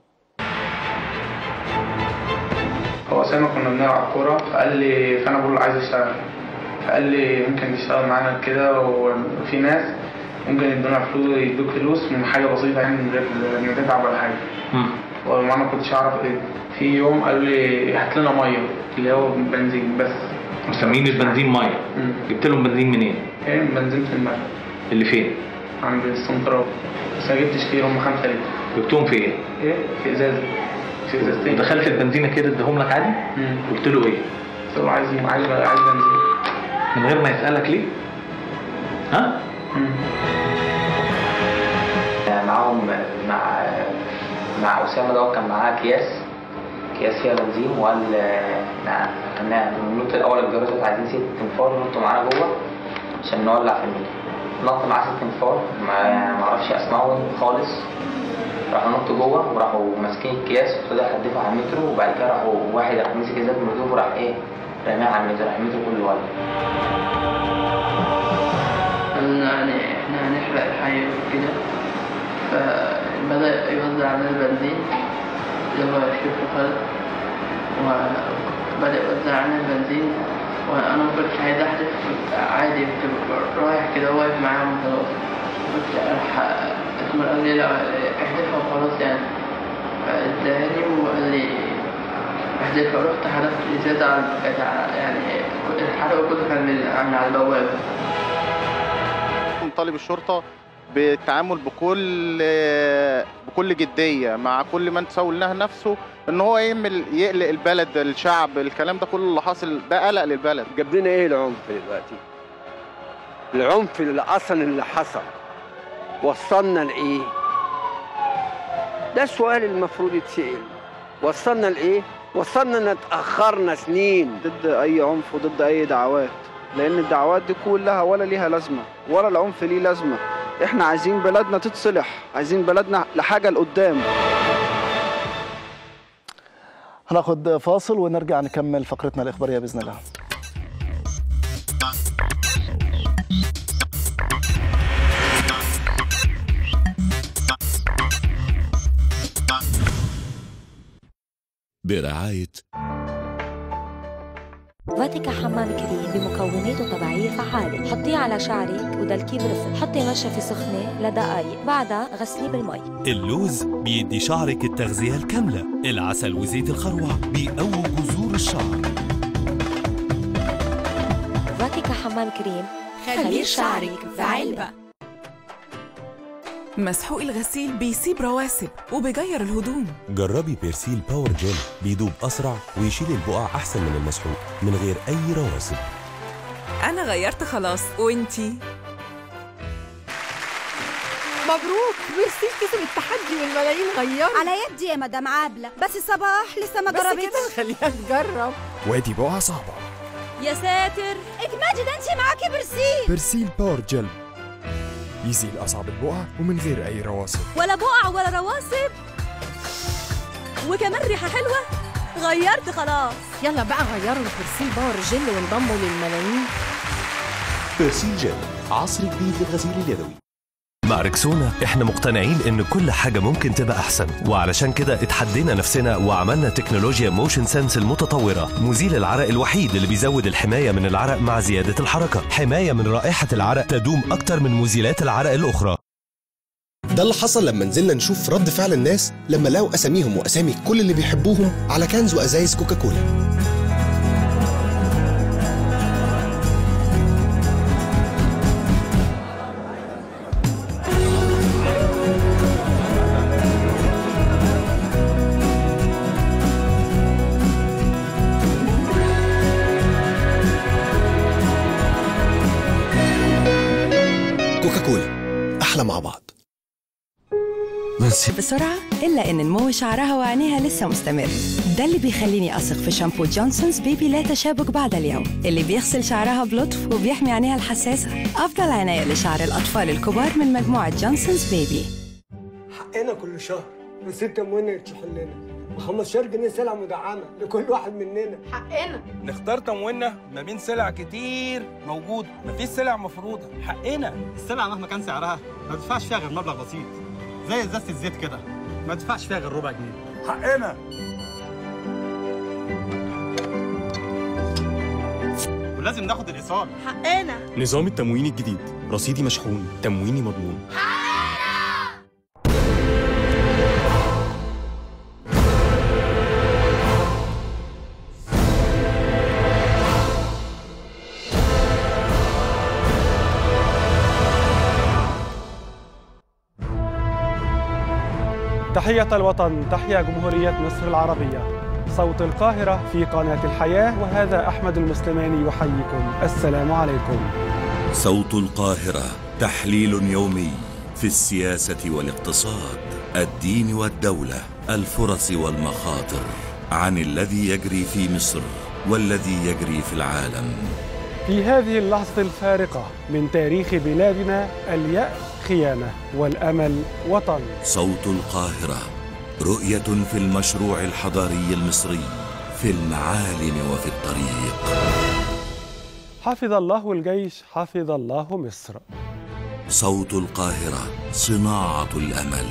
هو اسامه كنا بنلعب كوره فقال لي فانا بقول له عايز اشتغل فقال لي ممكن تشتغل معانا كده وفي ناس ممكن يدونا فلوس يدوك فلوس من حاجة بسيطة يعني من غير ما تتعب ولا حاجة وما أنا كنتش أعرف إيه في يوم قالوا لي هات لنا مية اللي هو بنزين بس مسمين البنزين ميه جبت لهم بنزين منين؟ إيه بنزين في المركب اللي فين؟ عند السنترال بس ما جبتش كتير هم خمسة لتر جبتهم في ايه؟ إيه في إزازة في إزازتين ودخلت البنزينه كده اديهم لك عادي؟ قلت له ايه؟ قلت له عايز عايز عايز بنزين من غير ما يسالك ليه؟ ها؟ معاهم مع مع اسامه ده كان معاه اكياس اكياس فيها بنزين وقال نعم احنا النط الاول الجواز عايزين ست تنفار نطوا معانا جوه عشان نولع في المترو نط معاه ست تنفار ما ما اعرفش اسمائهم خالص راحوا نطوا جوه وراحوا ماسكين الكياس وابتدوا يحدفوا على المترو وبعد كده راحوا واحد راح مسك ازازه مولوتوف وراح ايه رماها على المترو راح المترو كله ولع قلنا يعني احنا هنحرق الحي كده فبدأ يوزع علينا البنزين اللي هو شوف خالد وبدأ يوزع علينا البنزين وأنا ما كنتش عايز أحدف كنت عادي كنت رايح كده واقف معاهم خلاص قلت ألحق أكمل قال لي لا احدفها وخلاص يعني فاداني وقال لي احدفها رحت حدفت الإزازة على على- يعني الحرق كله كان من من على البوابة نطالب الشرطه بالتعامل بكل بكل جديه مع كل من تسول له نفسه ان هو يعمل يقلق البلد الشعب الكلام ده كله اللي حاصل ده قلق للبلد جاب لنا ايه العنف دلوقتي؟ العنف اللي اصلا اللي حصل وصلنا لايه؟ ده السؤال المفروض يتسأل وصلنا لايه؟ وصلنا ان اتاخرنا سنين ضد اي عنف وضد اي دعوات لان الدعوات دي كلها ولا ليها لازمه ولا العنف ليه لازمه احنا عايزين بلدنا تتصلح عايزين بلدنا لحاجه لقدام هناخد فاصل ونرجع نكمل فقرتنا الإخبارية بإذن الله برعاية فاتيكا حمام كريم بمكوناته طبيعية فعالة حطيه على شعرك ودلكيه برفق حطي مشرفة سخنة لدقايق بعدها غسليه بالمي اللوز بيدي شعرك التغذية الكاملة العسل وزيت الخروع بيقووا جذور الشعر فاتيكا حمام كريم خلي شعرك في علبة مسحوق الغسيل بيسيب رواسب وبيغير الهدوم جربي بيرسيل باور جيل بيدوب أسرع ويشيل البقع أحسن من المسحوق من غير أي رواسب أنا غيرت خلاص وإنتي؟ مبروك ميرسي كسب التحدي والملايين غيروا على يدي يا مدام عابلة بس صباح لسه ما بس جربتش كده خليها تجرب وادي بقعة صعبة يا ساتر اجماجي ده انت معاكي برسيل برسيل باور جل يزيل أصعب البقع ومن غير أي رواسب ولا بقع ولا رواسب وكمان ريحة حلوة غيرت خلاص يلا بقى غيروا البرسيل باور جل وانضموا للملايين بيرسيل جيل عصر جديد للغسيل اليدوي مع ريكسونا احنا مقتنعين ان كل حاجة ممكن تبقى احسن وعلشان كده اتحدينا نفسنا وعملنا تكنولوجيا موشن سنس المتطورة مزيل العرق الوحيد اللي بيزود الحماية من العرق مع زيادة الحركة حماية من رائحة العرق تدوم اكتر من مزيلات العرق الاخرى ده اللي حصل لما نزلنا نشوف رد فعل الناس لما لقوا اساميهم واسامي كل اللي بيحبوهم على كنز وازايز كوكاكولا كوكاكولا احلى مع بعض بسرعة إلا إن نمو شعرها وعينيها لسه مستمر ده اللي بيخليني أثق في شامبو جونسونز بيبي لا تشابك بعد اليوم اللي بيغسل شعرها بلطف وبيحمي عينيها الحساسة أفضل عناية لشعر الأطفال الكبار من مجموعة جونسونز بيبي حقنا كل شهر وستة منى تحلنا ب 15 جنيه سلعة مدعمة لكل واحد مننا حقنا نختار تمويلنا ما بين سلع كتير موجودة مفيش سلع مفروضة حقنا السلعة مهما كان سعرها ما تدفعش فيها غير مبلغ بسيط زي ازازة الزيت كده ما تدفعش فيها غير ربع جنيه حقنا ولازم ناخد الايصال حقنا نظام التموين الجديد رصيدي مشحون تمويني مضمون تحية الوطن تحيا جمهورية مصر العربية صوت القاهرة في قناة الحياة وهذا أحمد المسلماني يحييكم السلام عليكم صوت القاهرة تحليل يومي في السياسة والاقتصاد الدين والدولة الفرص والمخاطر عن الذي يجري في مصر والذي يجري في العالم في هذه اللحظة الفارقة من تاريخ بلادنا اليأس خيانة والأمل وطن صوت القاهرة رؤية في المشروع الحضاري المصري في المعالم وفي الطريق حفظ الله الجيش حفظ الله مصر صوت القاهرة صناعة الأمل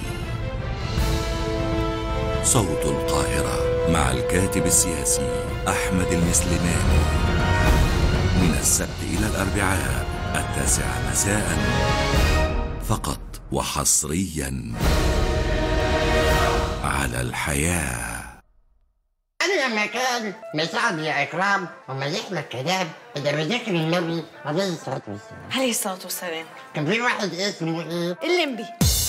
صوت القاهرة مع الكاتب السياسي أحمد المسلماني من السبت إلى الأربعاء التاسعة مساء فقط وحصريا على الحياه أنا لما كان مساعد يا إكرام ومليح الكلام إذا بذكر النبي عليه الصلاة والسلام عليه الصلاة والسلام كان في واحد اسمه إيه؟ الليمبي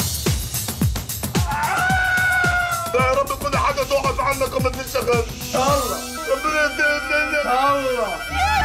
يا رب كل حاجة تقف عنك وما تنشغل الله ربنا يدينا الله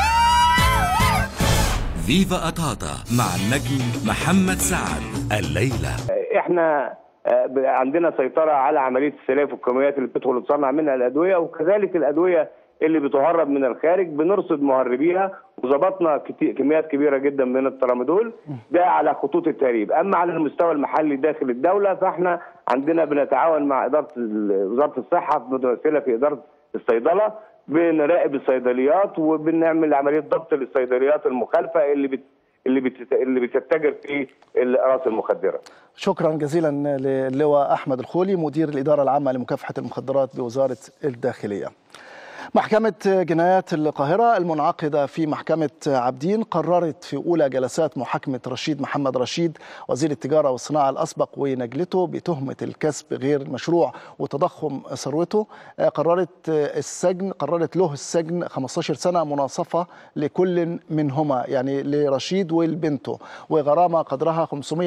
فيفا أطاطا مع النجم محمد سعد الليلة احنا آه، ب- عندنا سيطره على عمليه السلاف والكميات اللي بتدخل وتصنع منها الادويه وكذلك الادويه اللي بتهرب من الخارج بنرصد مهربيها وظبطنا كتي- كميات كبيره جدا من الترامادول ده على خطوط التهريب اما على المستوى المحلي داخل الدوله فاحنا عندنا بنتعاون مع اداره ال- وزاره الصحه متمثله في اداره الصيدله بنراقب الصيدليات وبنعمل عمليه ضبط للصيدليات المخالفه اللي بت اللي بتت... اللي بتتجر في الاقراص المخدره شكرا جزيلا للواء احمد الخولي مدير الاداره العامه لمكافحه المخدرات بوزاره الداخليه. محكمة جنايات القاهرة المنعقدة في محكمة عابدين قررت في أولى جلسات محاكمة رشيد محمد رشيد وزير التجارة والصناعة الأسبق ونجلته بتهمة الكسب غير المشروع وتضخم ثروته قررت السجن قررت له السجن 15 سنة مناصفة لكل منهما يعني لرشيد ولبنته وغرامة قدرها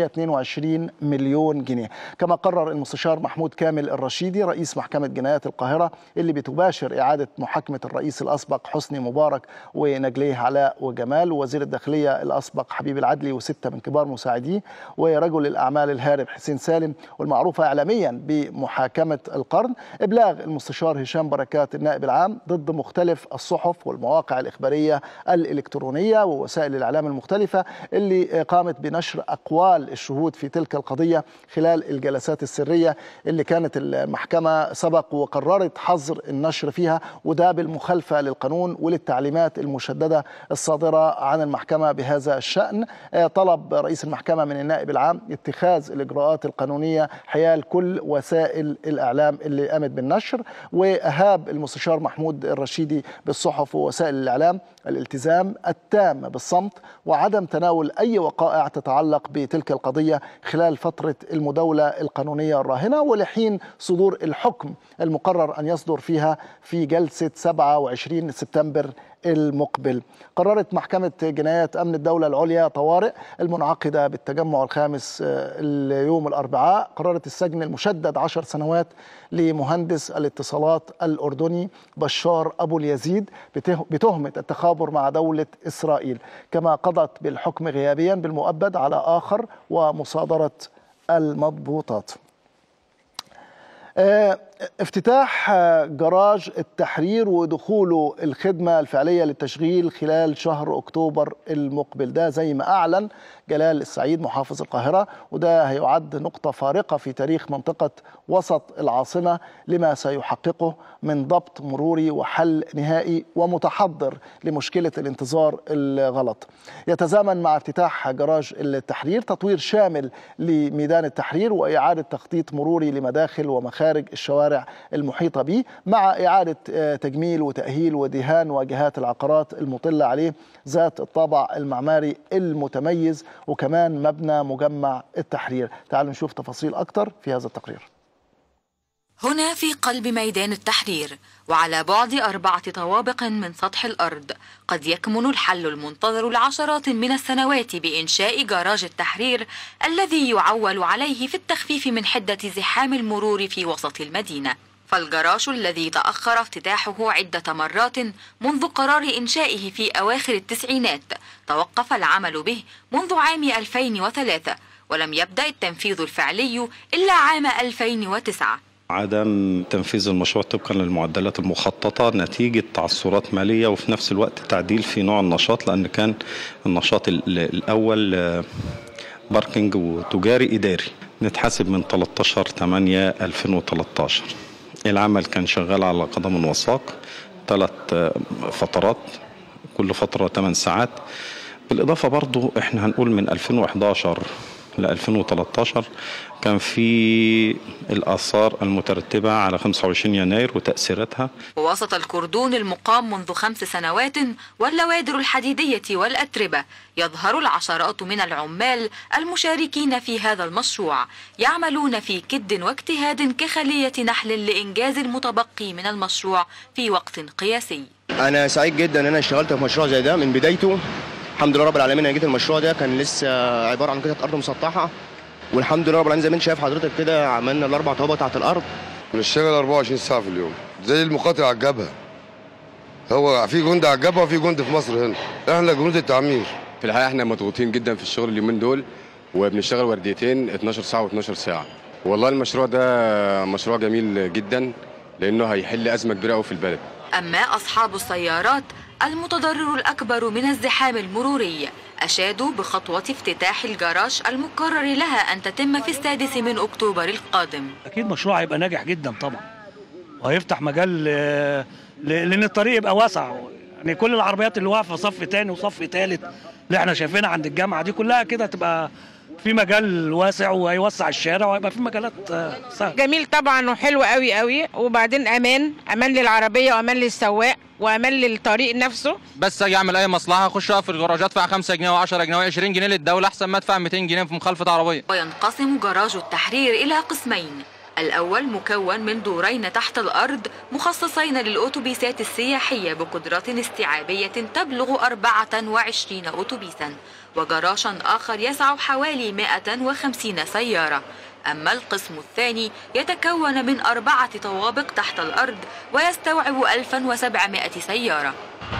522 مليون جنيه كما قرر المستشار محمود كامل الرشيدي رئيس محكمة جنايات القاهرة اللي بتباشر إعادة محاكمة الرئيس الأسبق حسني مبارك ونجليه علاء وجمال ووزير الداخلية الأسبق حبيب العدلي وستة من كبار مساعديه ورجل الأعمال الهارب حسين سالم والمعروفة إعلاميا بمحاكمة القرن إبلاغ المستشار هشام بركات النائب العام ضد مختلف الصحف والمواقع الإخبارية الإلكترونية ووسائل الإعلام المختلفة اللي قامت بنشر أقوال الشهود في تلك القضية خلال الجلسات السرية اللي كانت المحكمة سبق وقررت حظر النشر فيها وده بالمخالفة للقانون وللتعليمات المشددة الصادرة عن المحكمة بهذا الشأن آه، طلب رئيس المحكمة من النائب العام اتخاذ الإجراءات القانونية حيال كل وسائل الإعلام اللي قامت بالنشر وأهاب المستشار محمود الرشيدي بالصحف ووسائل الإعلام الالتزام التام بالصمت وعدم تناول أي وقائع تتعلق بتلك القضية خلال فترة المداولة القانونية الراهنة ولحين صدور الحكم المقرر أن يصدر فيها في جلسة 27 سبتمبر المقبل قررت محكمة جنايات أمن الدولة العليا طوارئ المنعقدة بالتجمع الخامس آه، اليوم الأربعاء قررت السجن المشدد عشر سنوات لمهندس الاتصالات الأردني بشار أبو اليزيد بته- بتهمة التخابر مع دولة إسرائيل كما قضت بالحكم غيابيا بالمؤبد على آخر ومصادرة المضبوطات آه، افتتاح آه، جراج التحرير ودخوله الخدمة الفعلية للتشغيل خلال شهر أكتوبر المقبل ده زي ما أعلن جلال السعيد محافظ القاهرة وده هيعد نقطة فارقة في تاريخ منطقة وسط العاصمة لما سيحققه من ضبط مروري وحل نهائي ومتحضر لمشكلة الانتظار الغلط يتزامن مع افتتاح جراج التحرير تطوير شامل لميدان التحرير وإعادة تخطيط مروري لمداخل ومخارج الشوارع والشوارع المحيطة به مع إعادة آه، تجميل وتأهيل ودهان واجهات العقارات المطلة عليه ذات الطابع المعماري المتميز وكمان مبنى مجمع التحرير تعالوا نشوف تفاصيل أكتر في هذا التقرير هنا في قلب ميدان التحرير وعلى بعد أربعة طوابق من سطح الأرض قد يكمن الحل المنتظر لعشرات من السنوات بإنشاء جراج التحرير الذي يعول عليه في التخفيف من حدة زحام المرور في وسط المدينة فالجراج الذي تأخر افتتاحه عدة مرات منذ قرار إنشائه في أواخر التسعينات توقف العمل به منذ عام 2003 ولم يبدأ التنفيذ الفعلي إلا عام 2009 عدم تنفيذ المشروع طبقا للمعدلات المخططة نتيجة تعثرات مالية وفي نفس الوقت تعديل في نوع النشاط لأن كان النشاط ال- الأول آه، باركينج وتجاري إداري نتحاسب من 13 8 2013 العمل كان شغال على قدم وساق ثلاث آه، فترات كل فترة 8 ساعات بالإضافة برضو إحنا هنقول من 2011 ل 2013 كان في الآثار المترتبة على 25 يناير وتأثيراتها ووسط الكردون المقام منذ خمس سنوات واللوادر الحديدية والأتربة يظهر العشرات من العمال المشاركين في هذا المشروع يعملون في كد واجتهاد كخلية نحل لإنجاز المتبقي من المشروع في وقت قياسي انا سعيد جدا ان انا اشتغلت في مشروع زي ده من بدايته الحمد لله رب العالمين انا جيت المشروع ده كان لسه عباره عن قطعه ارض مسطحه والحمد لله رب العالمين زي ما انت شايف حضرتك كده عملنا الاربع طوابق تحت الارض بنشتغل 24 ساعة في اليوم زي المقاطع على الجبهة هو في جند على الجبهة وفي جند في مصر هنا احنا جنود التعمير في الحقيقه احنا مضغوطين جدا في الشغل اليومين دول وبنشتغل ورديتين 12 ساعه و12 ساعه والله المشروع ده مشروع جميل جدا لانه هيحل ازمه كبيره قوي في البلد أما أصحاب السيارات المتضرر الأكبر من الزحام المروري أشادوا بخطوة افتتاح الجراج المقرر لها أن تتم في السادس من أكتوبر القادم اكيد مشروع هيبقى ناجح جدا طبعا وهيفتح مجال آه، ل- لان الطريق يبقى واسع يعني كل العربيات اللي واقفه صف تاني وصف تالت اللي احنا شايفينها عند الجامعه دي كلها كده تبقى في مجال واسع وهيوسع الشارع وهيبقى في مجالات آه، سهله جميل طبعا وحلو قوي قوي وبعدين امان امان للعربيه وامان للسواق وامان للطريق نفسه بس اجي اعمل اي مصلحه اخش اقف في الجراج ادفع 5 جنيه و10 جنيه و20 جنيه للدوله احسن ما ادفع 200 جنيه في مخالفه عربيه وينقسم جراج التحرير إلى قسمين الأول مكون من دورين تحت الأرض مخصصين للأتوبيسات السياحية بقدرات استيعابية تبلغ 24 أتوبيسا وجراج آخر يسع حوالي 150 سيارة أما القسم الثاني يتكون من أربعة طوابق تحت الأرض ويستوعب 1700 سيارة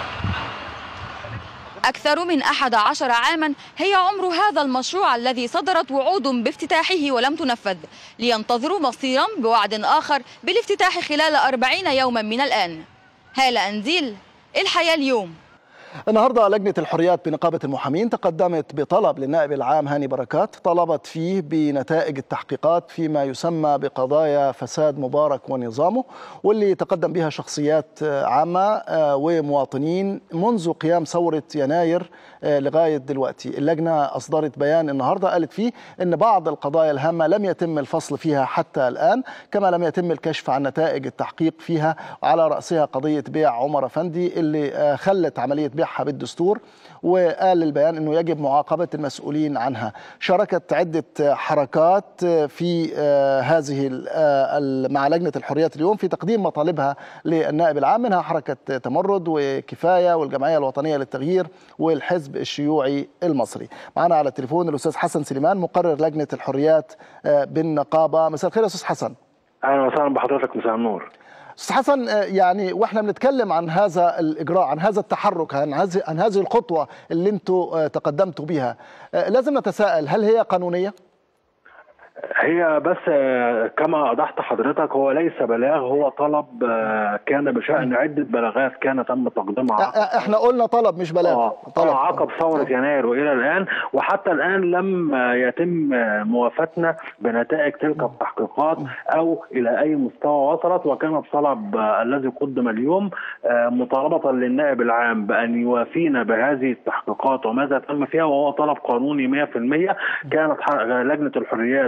أكثر من أحد عشر عاما هي عمر هذا المشروع الذي صدرت وعود بافتتاحه ولم تنفذ لينتظروا مصيرا بوعد آخر بالافتتاح خلال أربعين يوما من الآن هالة أنزيل الحياة اليوم النهارده لجنه الحريات بنقابه المحامين تقدمت بطلب للنائب العام هاني بركات طلبت فيه بنتائج التحقيقات فيما يسمى بقضايا فساد مبارك ونظامه واللي تقدم بها شخصيات عامه ومواطنين منذ قيام ثوره يناير لغايه دلوقتي اللجنه اصدرت بيان النهارده قالت فيه ان بعض القضايا الهامه لم يتم الفصل فيها حتى الان كما لم يتم الكشف عن نتائج التحقيق فيها على راسها قضيه بيع عمر افندي اللي خلت عمليه بيعها بالدستور وقال البيان انه يجب معاقبه المسؤولين عنها شاركت عده حركات في هذه مع لجنه الحريات اليوم في تقديم مطالبها للنائب العام منها حركه تمرد وكفايه والجمعيه الوطنيه للتغيير والحزب الشيوعي المصري معنا على التليفون الاستاذ حسن سليمان مقرر لجنه الحريات بالنقابه مساء الخير يا استاذ حسن اهلا وسهلا بحضرتك مساء النور استاذ حسن يعني واحنا بنتكلم عن هذا الاجراء عن هذا التحرك عن هذه عن هذه الخطوه اللي انتم تقدمتوا بها لازم نتساءل هل هي قانونيه؟ هي بس كما اوضحت حضرتك هو ليس بلاغ هو طلب كان بشان عده بلاغات كان تم تقديمها احنا قلنا طلب مش بلاغ آه طلب عقب ثوره يناير والى الان وحتى الان لم يتم موافاتنا بنتائج تلك التحقيقات او الى اي مستوى وصلت وكان الطلب الذي قدم اليوم مطالبه للنائب العام بان يوافينا بهذه التحقيقات وماذا تم فيها وهو طلب قانوني 100% كانت لجنه الحريات بالاضافه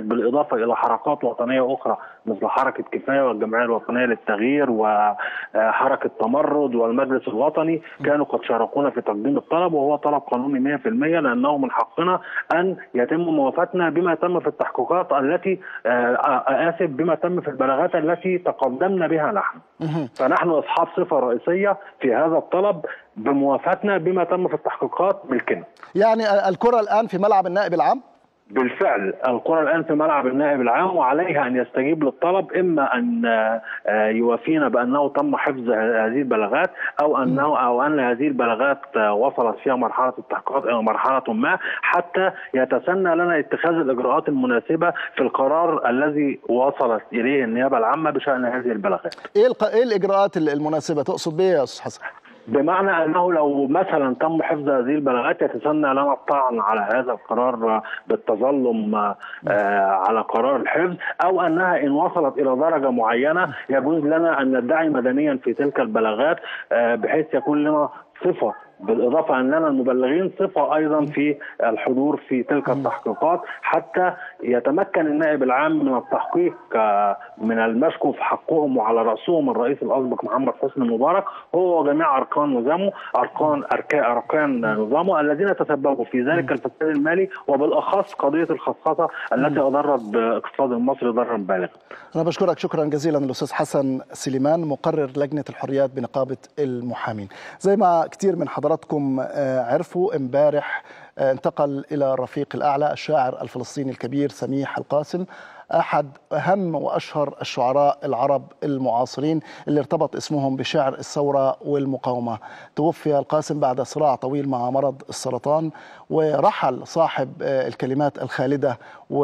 بالاضافه الى حركات وطنيه اخرى مثل حركه كفايه والجمعيه الوطنيه للتغيير وحركه تمرد والمجلس الوطني كانوا قد شاركونا في تقديم الطلب وهو طلب قانوني 100% لانه من حقنا ان يتم موافاتنا بما تم في التحقيقات التي آه، اسف بما تم في البلاغات التي تقدمنا بها نحن فنحن اصحاب صفه رئيسيه في هذا الطلب بموافاتنا بما تم في التحقيقات ملكنا يعني الكرة الآن في ملعب النائب العام بالفعل القرى الان في ملعب النائب العام وعليها ان يستجيب للطلب اما ان آه، يوافينا بانه تم حفظ هذه البلاغات او انه او ان هذه البلاغات آه، وصلت فيها مرحله التحقيقات الى مرحله ما حتى يتسنى لنا اتخاذ الاجراءات المناسبه في القرار الذي وصلت اليه النيابه العامه بشان هذه البلاغات. ايه الق... ايه الاجراءات المناسبه تقصد بيه يا استاذ حسن بمعنى انه لو مثلا تم حفظ هذه البلاغات يتسنى لنا الطعن على هذا القرار بالتظلم آه، على قرار الحفظ او انها ان وصلت الى درجه معينه يجوز لنا ان ندعي مدنيا في تلك البلاغات آه، بحيث يكون لنا صفه بالاضافه اننا المبلغين صفه ايضا في الحضور في تلك التحقيقات حتى يتمكن النائب العام من التحقيق آه، من المشكو في حقهم وعلى راسهم الرئيس الاسبق محمد حسني مبارك هو وجميع اركان نظامه اركان أركا- اركان نظامه الذين تسببوا في ذلك الفساد المالي وبالاخص قضيه الخصخصه التي اضرت باقتصاد المصري ضررا بالغا. أنا بشكرك شكرا جزيلا الأستاذ حسن سليمان مقرر لجنة الحريات بنقابة المحامين زي ما كتير من حضراتكم آه، عرفوا امبارح آه، انتقل إلى الرفيق الأعلى الشاعر الفلسطيني الكبير سميح القاسم أحد أهم وأشهر الشعراء العرب المعاصرين اللي ارتبط اسمهم بشعر الثورة والمقاومة توفي القاسم بعد صراع طويل مع مرض السرطان ورحل صاحب آه، الكلمات الخالدة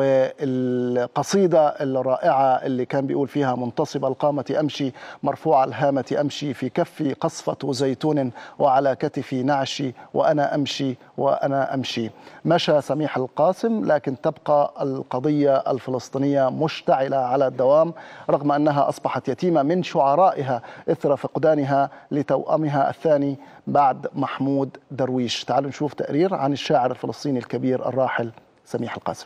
والقصيدة الرائعة اللي كان بيقول فيها منتصب القامة أمشي مرفوع الهامة أمشي في كفي قصفة زيتون وعلى كتفي نعشي وأنا أمشي وأنا أمشي مشى سميح القاسم لكن تبقى القضية الفلسطينية مشتعلة على الدوام رغم أنها أصبحت يتيمة من شعرائها إثر فقدانها لتوأمها الثاني بعد محمود درويش تعالوا نشوف تقرير عن الشاعر الفلسطيني الكبير الراحل سميح القاسم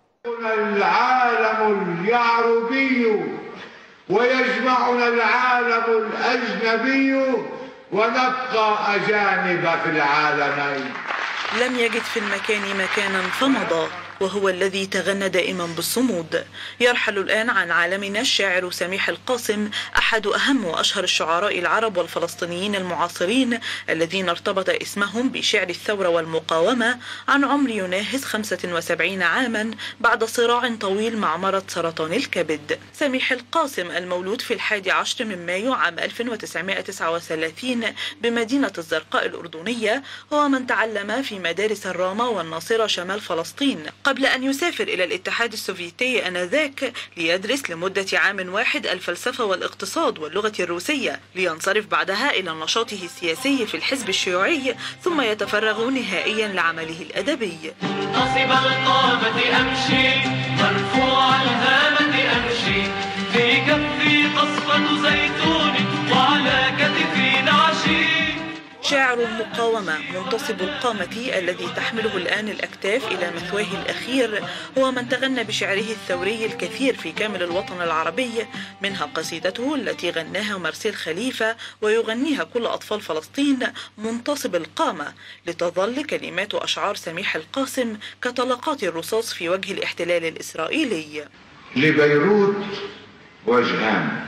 العالم اليعربي ويجمعنا العالم الأجنبي ونبقى أجانب في العالمين لم يجد في المكان مكانا فمضى وهو الذي تغنى دائما بالصمود يرحل الآن عن عالمنا الشاعر سميح القاسم أحد أهم وأشهر الشعراء العرب والفلسطينيين المعاصرين الذين ارتبط اسمهم بشعر الثورة والمقاومة عن عمر يناهز 75 عاما بعد صراع طويل مع مرض سرطان الكبد سميح القاسم المولود في الحادي عشر من مايو عام 1939 بمدينة الزرقاء الأردنية هو من تعلم في مدارس الرامة والناصرة شمال فلسطين قبل أن يسافر إلى الاتحاد السوفيتي آنذاك ليدرس لمدة عام واحد الفلسفة والاقتصاد واللغة الروسية لينصرف بعدها إلى نشاطه السياسي في الحزب الشيوعي ثم يتفرغ نهائيا لعمله الأدبي منتصب القامة أمشي مرفوع الهامة أمشي في كفي قصفة زيتون وعلى كتفي نعشي شاعر المقاومة منتصب القامة الذي تحمله الآن الأكتاف إلى مثواه الأخير هو من تغنى بشعره الثوري الكثير في كامل الوطن العربي منها قصيدته التي غناها مرسيل خليفة ويغنيها كل أطفال فلسطين منتصب القامة لتظل كلمات أشعار سميح القاسم كطلقات الرصاص في وجه الاحتلال الإسرائيلي لبيروت وجهان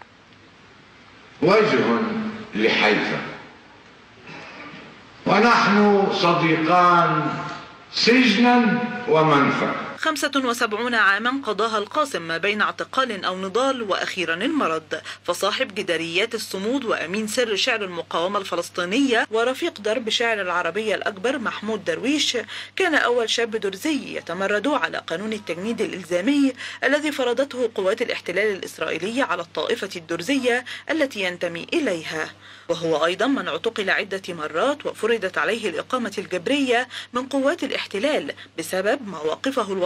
وجه لحيفا ونحن صديقان سجنا ومنفى 75 عاما قضاها القاسم ما بين اعتقال أو نضال وأخيرا المرض فصاحب جداريات الصمود وأمين سر شعر المقاومة الفلسطينية ورفيق درب شعر العربية الأكبر محمود درويش كان أول شاب درزي يتمرد على قانون التجنيد الإلزامي الذي فرضته قوات الاحتلال الإسرائيلية على الطائفة الدرزية التي ينتمي إليها وهو أيضا من اعتقل عدة مرات وفرضت عليه الإقامة الجبرية من قوات الاحتلال بسبب مواقفه الوطنية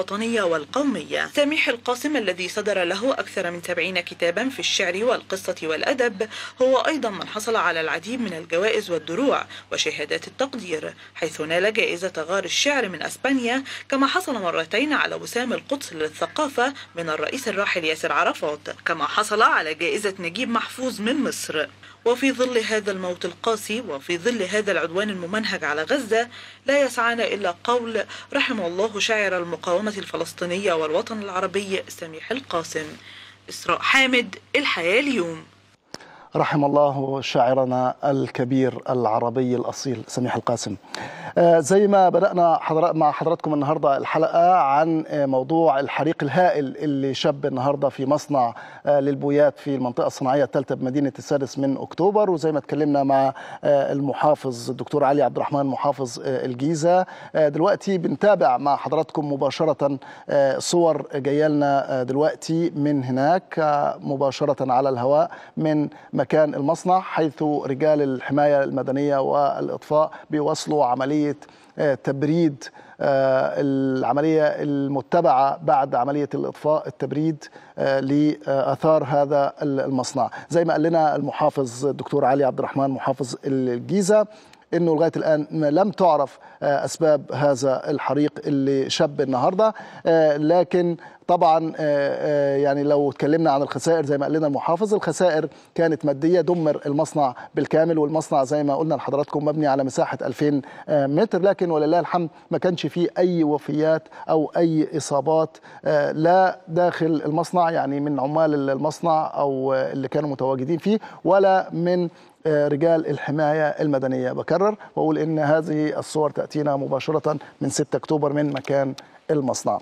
الوطنية والقومية سميح القاسم الذي صدر له أكثر من سبعين كتابا في الشعر والقصة والأدب هو أيضا من حصل على العديد من الجوائز والدروع وشهادات التقدير حيث نال جائزة غار الشعر من أسبانيا كما حصل مرتين على وسام القدس للثقافة من الرئيس الراحل ياسر عرفات كما حصل على جائزة نجيب محفوظ من مصر وفي ظل هذا الموت القاسي وفي ظل هذا العدوان الممنهج على غزة لا يسعنا إلا قول رحم الله شاعر المقاومة الفلسطينية والوطن العربي سميح القاسم إسراء حامد الحياة اليوم رحم الله شاعرنا الكبير العربي الأصيل سميح القاسم آه، زي ما بدأنا حضر... مع حضراتكم النهاردة الحلقة عن آه، موضوع الحريق الهائل اللي شب النهاردة في مصنع آه، للبويات في المنطقة الصناعية الثالثة بمدينة السادس من أكتوبر وزي ما اتكلمنا مع آه، المحافظ الدكتور علي عبد الرحمن محافظ آه، الجيزة آه، دلوقتي بنتابع مع حضراتكم مباشرة آه، صور جاية لنا آه، دلوقتي من هناك آه، مباشرة على الهواء من مكان المصنع حيث رجال الحماية المدنية والإطفاء بيواصلوا عملية آه، تبريد آه، العملية المتبعة بعد عملية الإطفاء التبريد آه، لآثار هذا المصنع زي ما قال لنا المحافظ الدكتور علي عبد الرحمن محافظ الجيزة انه لغايه الان ما لم تعرف آه، اسباب هذا الحريق اللي شب النهارده آه، لكن طبعا آه، آه، يعني لو اتكلمنا عن الخسائر زي ما قال لنا المحافظ الخسائر كانت ماديه دمر المصنع بالكامل والمصنع زي ما قلنا لحضراتكم مبني على مساحه 2000 آه، متر لكن ولله الحمد ما كانش فيه اي وفيات او اي اصابات آه، لا داخل المصنع يعني من عمال المصنع او آه، اللي كانوا متواجدين فيه ولا من آه، رجال الحماية المدنية بكرر وأقول إن هذه الصور تأتينا مباشرة من 6 أكتوبر من مكان المصنع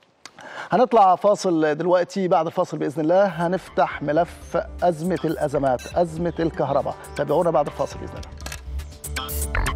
هنطلع فاصل دلوقتي بعد الفاصل بإذن الله هنفتح ملف أزمة الأزمات أزمة الكهرباء تابعونا بعد الفاصل بإذن الله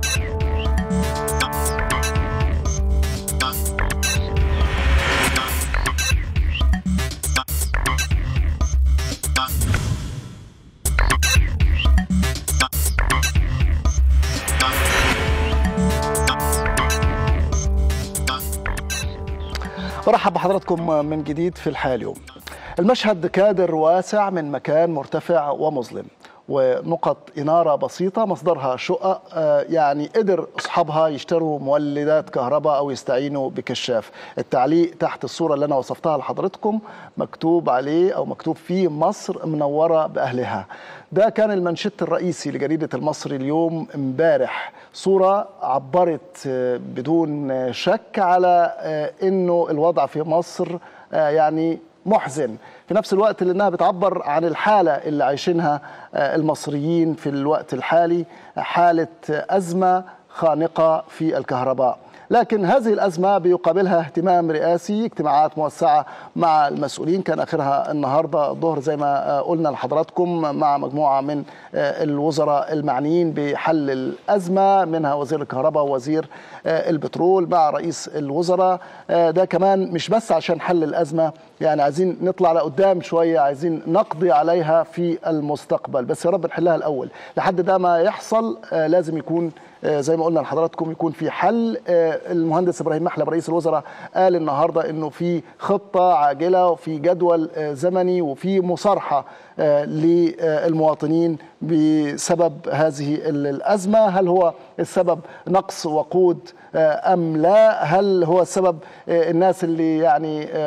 برحب بحضراتكم من جديد في الحياة اليوم المشهد كادر واسع من مكان مرتفع ومظلم ونقط إنارة بسيطة مصدرها شقق آه، يعني قدر أصحابها يشتروا مولدات كهرباء أو يستعينوا بكشاف التعليق تحت الصورة اللي أنا وصفتها لحضرتكم مكتوب عليه أو مكتوب فيه مصر منورة بأهلها ده كان المنشط الرئيسي لجريدة المصري اليوم امبارح صورة عبرت آه، بدون آه، شك على آه، أنه الوضع في مصر آه، يعني محزن في نفس الوقت لأنها بتعبر عن الحالة اللي عايشينها آه، المصريين في الوقت الحالي حالة أزمة خانقة في الكهرباء لكن هذه الأزمة بيقابلها اهتمام رئاسي اجتماعات موسعة مع المسؤولين كان آخرها النهاردة الظهر زي ما آه، قلنا لحضراتكم مع مجموعة من آه، الوزراء المعنيين بحل الأزمة منها وزير الكهرباء ووزير آه، البترول مع رئيس الوزراء آه، ده كمان مش بس عشان حل الأزمة يعني عايزين نطلع لقدام شوية عايزين نقضي عليها في المستقبل بس يا رب نحلها الأول لحد ده ما يحصل آه، لازم يكون آه، زي ما قلنا لحضراتكم يكون في حل آه، المهندس ابراهيم محلب رئيس الوزراء قال النهارده انه في خطه عاجله وفي جدول آه، زمني وفي مصارحه آه، للمواطنين بسبب هذه ال- الازمه هل هو السبب نقص وقود آه، ام لا هل هو السبب آه، الناس اللي يعني آه،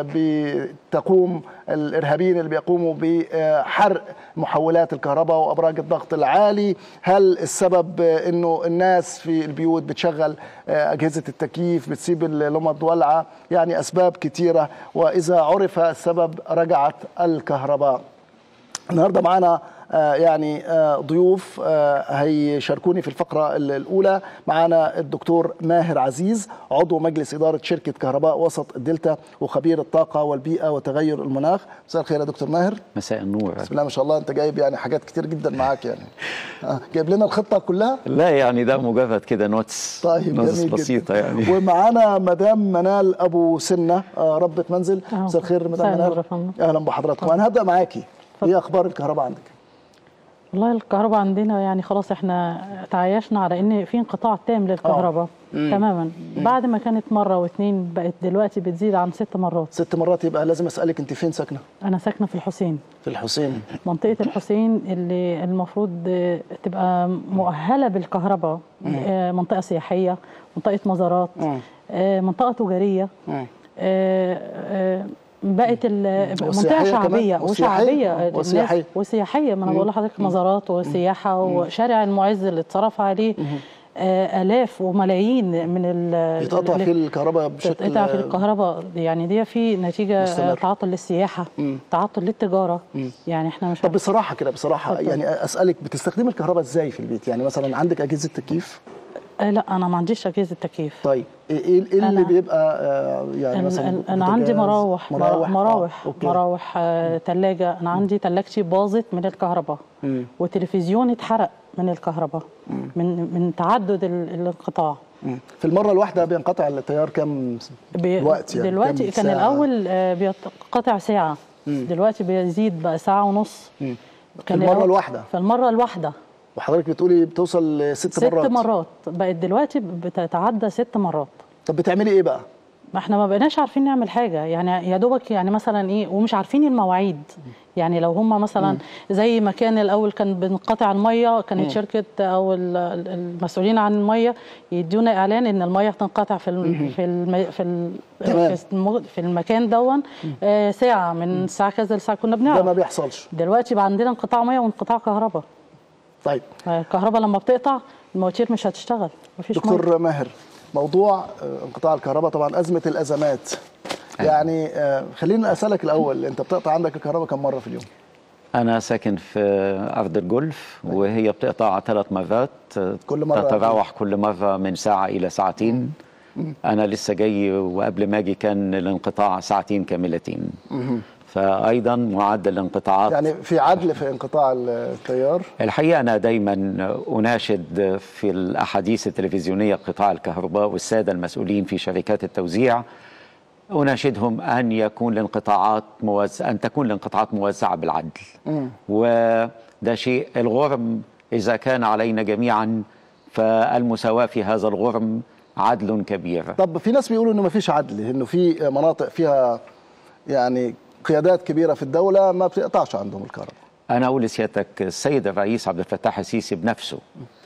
بتقوم الارهابيين اللي بيقوموا بحرق محولات الكهرباء وابراج الضغط العالي هل السبب آه، انه الناس في البيوت بتشغل آه، اجهزه التكييف بتسيب اللمض والعه يعني اسباب كتيره واذا عرف السبب رجعت الكهرباء النهارده معانا آه، يعني آه، ضيوف آه، هيشاركوني في الفقرة ال- الأولى معانا الدكتور ماهر عزيز عضو مجلس إدارة شركة كهرباء وسط الدلتا وخبير الطاقة والبيئة وتغير المناخ مساء الخير يا دكتور ماهر مساء النور بسم الله ما شاء الله أنت جايب يعني حاجات كتير جدا معاك يعني آه، جايب لنا الخطة كلها لا يعني ده مجرد كده نوتس طيب نوتس جميل بسيطة جدا. يعني ومعانا مدام منال ابو سنه آه، ربة منزل أهو. مساء الخير مساء مدام النور منال يا فندم. اهلا بحضراتكم انا هبدا معاكي ايه اخبار الكهرباء عندك والله الكهرباء عندنا يعني خلاص احنا تعايشنا على ان في انقطاع تام للكهرباء مم. تماما بعد ما كانت مره واثنين بقت دلوقتي بتزيد عن ست مرات ست مرات يبقى لازم اسالك انت فين ساكنه انا ساكنه في الحسين في الحسين منطقه الحسين اللي المفروض آه، تبقى مؤهله بالكهرباء مم. آه، منطقه سياحيه منطقه مزارات مم. آه، منطقه تجاريه مم. آه، آه، بقت ال- منطقه وسياحية شعبيه كمان. وسياحية. وشعبيه آه، الناس- وسياحية. وسياحيه ما انا مم. بقول لحضرتك مزارات وسياحه وشارع المعز اللي اتصرف عليه آه، الاف وملايين من ال بيتقطع ال- فيه الكهرباء بشكل بتتقطع في الكهرباء يعني دي في نتيجه مستمر. آه، تعطل للسياحه مم. تعطل للتجاره مم. يعني احنا مش طب بصراحه كده بصراحه اتفضل. يعني اسالك بتستخدمي الكهرباء ازاي في البيت يعني مثلا عندك اجهزه تكييف آه لا انا ما عنديش اجهزه تكييف طيب ايه إيه اللي أنا- بيبقى آه، يعني ال- مثلا ال- انا عندي بوتاجاز، مراوح مراوح مراوح آه. أوكي. مراوح آه، تلاجة انا عندي تلاجتي باظت من الكهرباء مم. وتلفزيون اتحرق من الكهرباء من من تعدد ال- الانقطاع مم. في المره الواحده بينقطع التيار كام بي- وقت يعني دلوقتي كام كان ساعة؟ الاول آه، بينقطع ساعه مم. دلوقتي بيزيد بقى ساعه ونص مم. في كان المره الأول- الواحده في المره الواحده وحضرتك بتقولي بتوصل لست ست مرات مرات بقت دلوقتي بتتعدى ست مرات طب بتعملي ايه بقى ما احنا ما بقيناش عارفين نعمل حاجه يعني يا دوبك يعني مثلا ايه ومش عارفين المواعيد يعني لو هم مثلا زي ما كان الاول كان بنقطع الميه مم. كانت شركه او ال- ال- المسؤولين عن الميه يدونا اعلان ان الميه هتنقطع في مم. الم في الم في ال تمام. في الم- في المكان دون آه ساعه من الساعه كذا لساعه كنا بنعرف ده ما بيحصلش دلوقتي بقى عندنا انقطاع ميه وانقطاع كهرباء طيب الكهرباء لما بتقطع المواتير مش هتشتغل مفيش ميه دكتور ماهر موضوع آه، انقطاع الكهرباء طبعا ازمه الازمات يعني آه، خليني اسالك الاول انت بتقطع عندك الكهرباء كم مره في اليوم أنا ساكن في أرض الجولف وهي بتقطع ثلاث مرات كل مرة تتراوح كل مرة من ساعة إلى ساعتين مم. أنا لسه جاي وقبل ما أجي كان الانقطاع ساعتين كاملتين مهم. فأيضا معدل الانقطاعات يعني في عدل في انقطاع التيار الحقيقة أنا دايما أناشد في الأحاديث التلفزيونية قطاع الكهرباء والسادة المسؤولين في شركات التوزيع أناشدهم أن يكون الانقطاعات موزع أن تكون الانقطاعات موزعة بالعدل مم. وده شيء الغرم إذا كان علينا جميعا فالمساواة في هذا الغرم عدل كبير طب في ناس بيقولوا انه ما فيش عدل انه في مناطق فيها يعني قيادات كبيره في الدوله ما بتقطعش عندهم الكهرباء أنا أقول لسيادتك السيد الرئيس عبد الفتاح السيسي بنفسه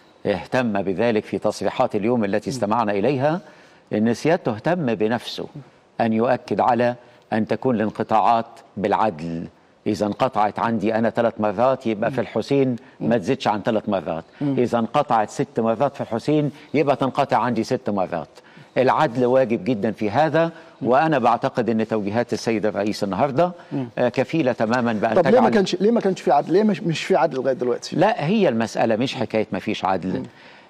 اهتم بذلك في تصريحات اليوم التي استمعنا إليها أن سيادته اهتم بنفسه أن يؤكد على أن تكون الانقطاعات بالعدل إذا انقطعت عندي أنا ثلاث مرات يبقى في الحسين ما تزيدش عن ثلاث مرات مم. إذا انقطعت ست مرات في الحسين يبقى تنقطع عندي ست مرات العدل واجب جدا في هذا وأنا بعتقد أن توجيهات السيد الرئيس النهاردة مم. آه، كفيلة تماما بأن طب ليه ما تجعل كانش ليه ما كانش في عدل ليه مش مش في عدل لغايه دلوقتي لا هي المسألة مش حكاية ما فيش عدل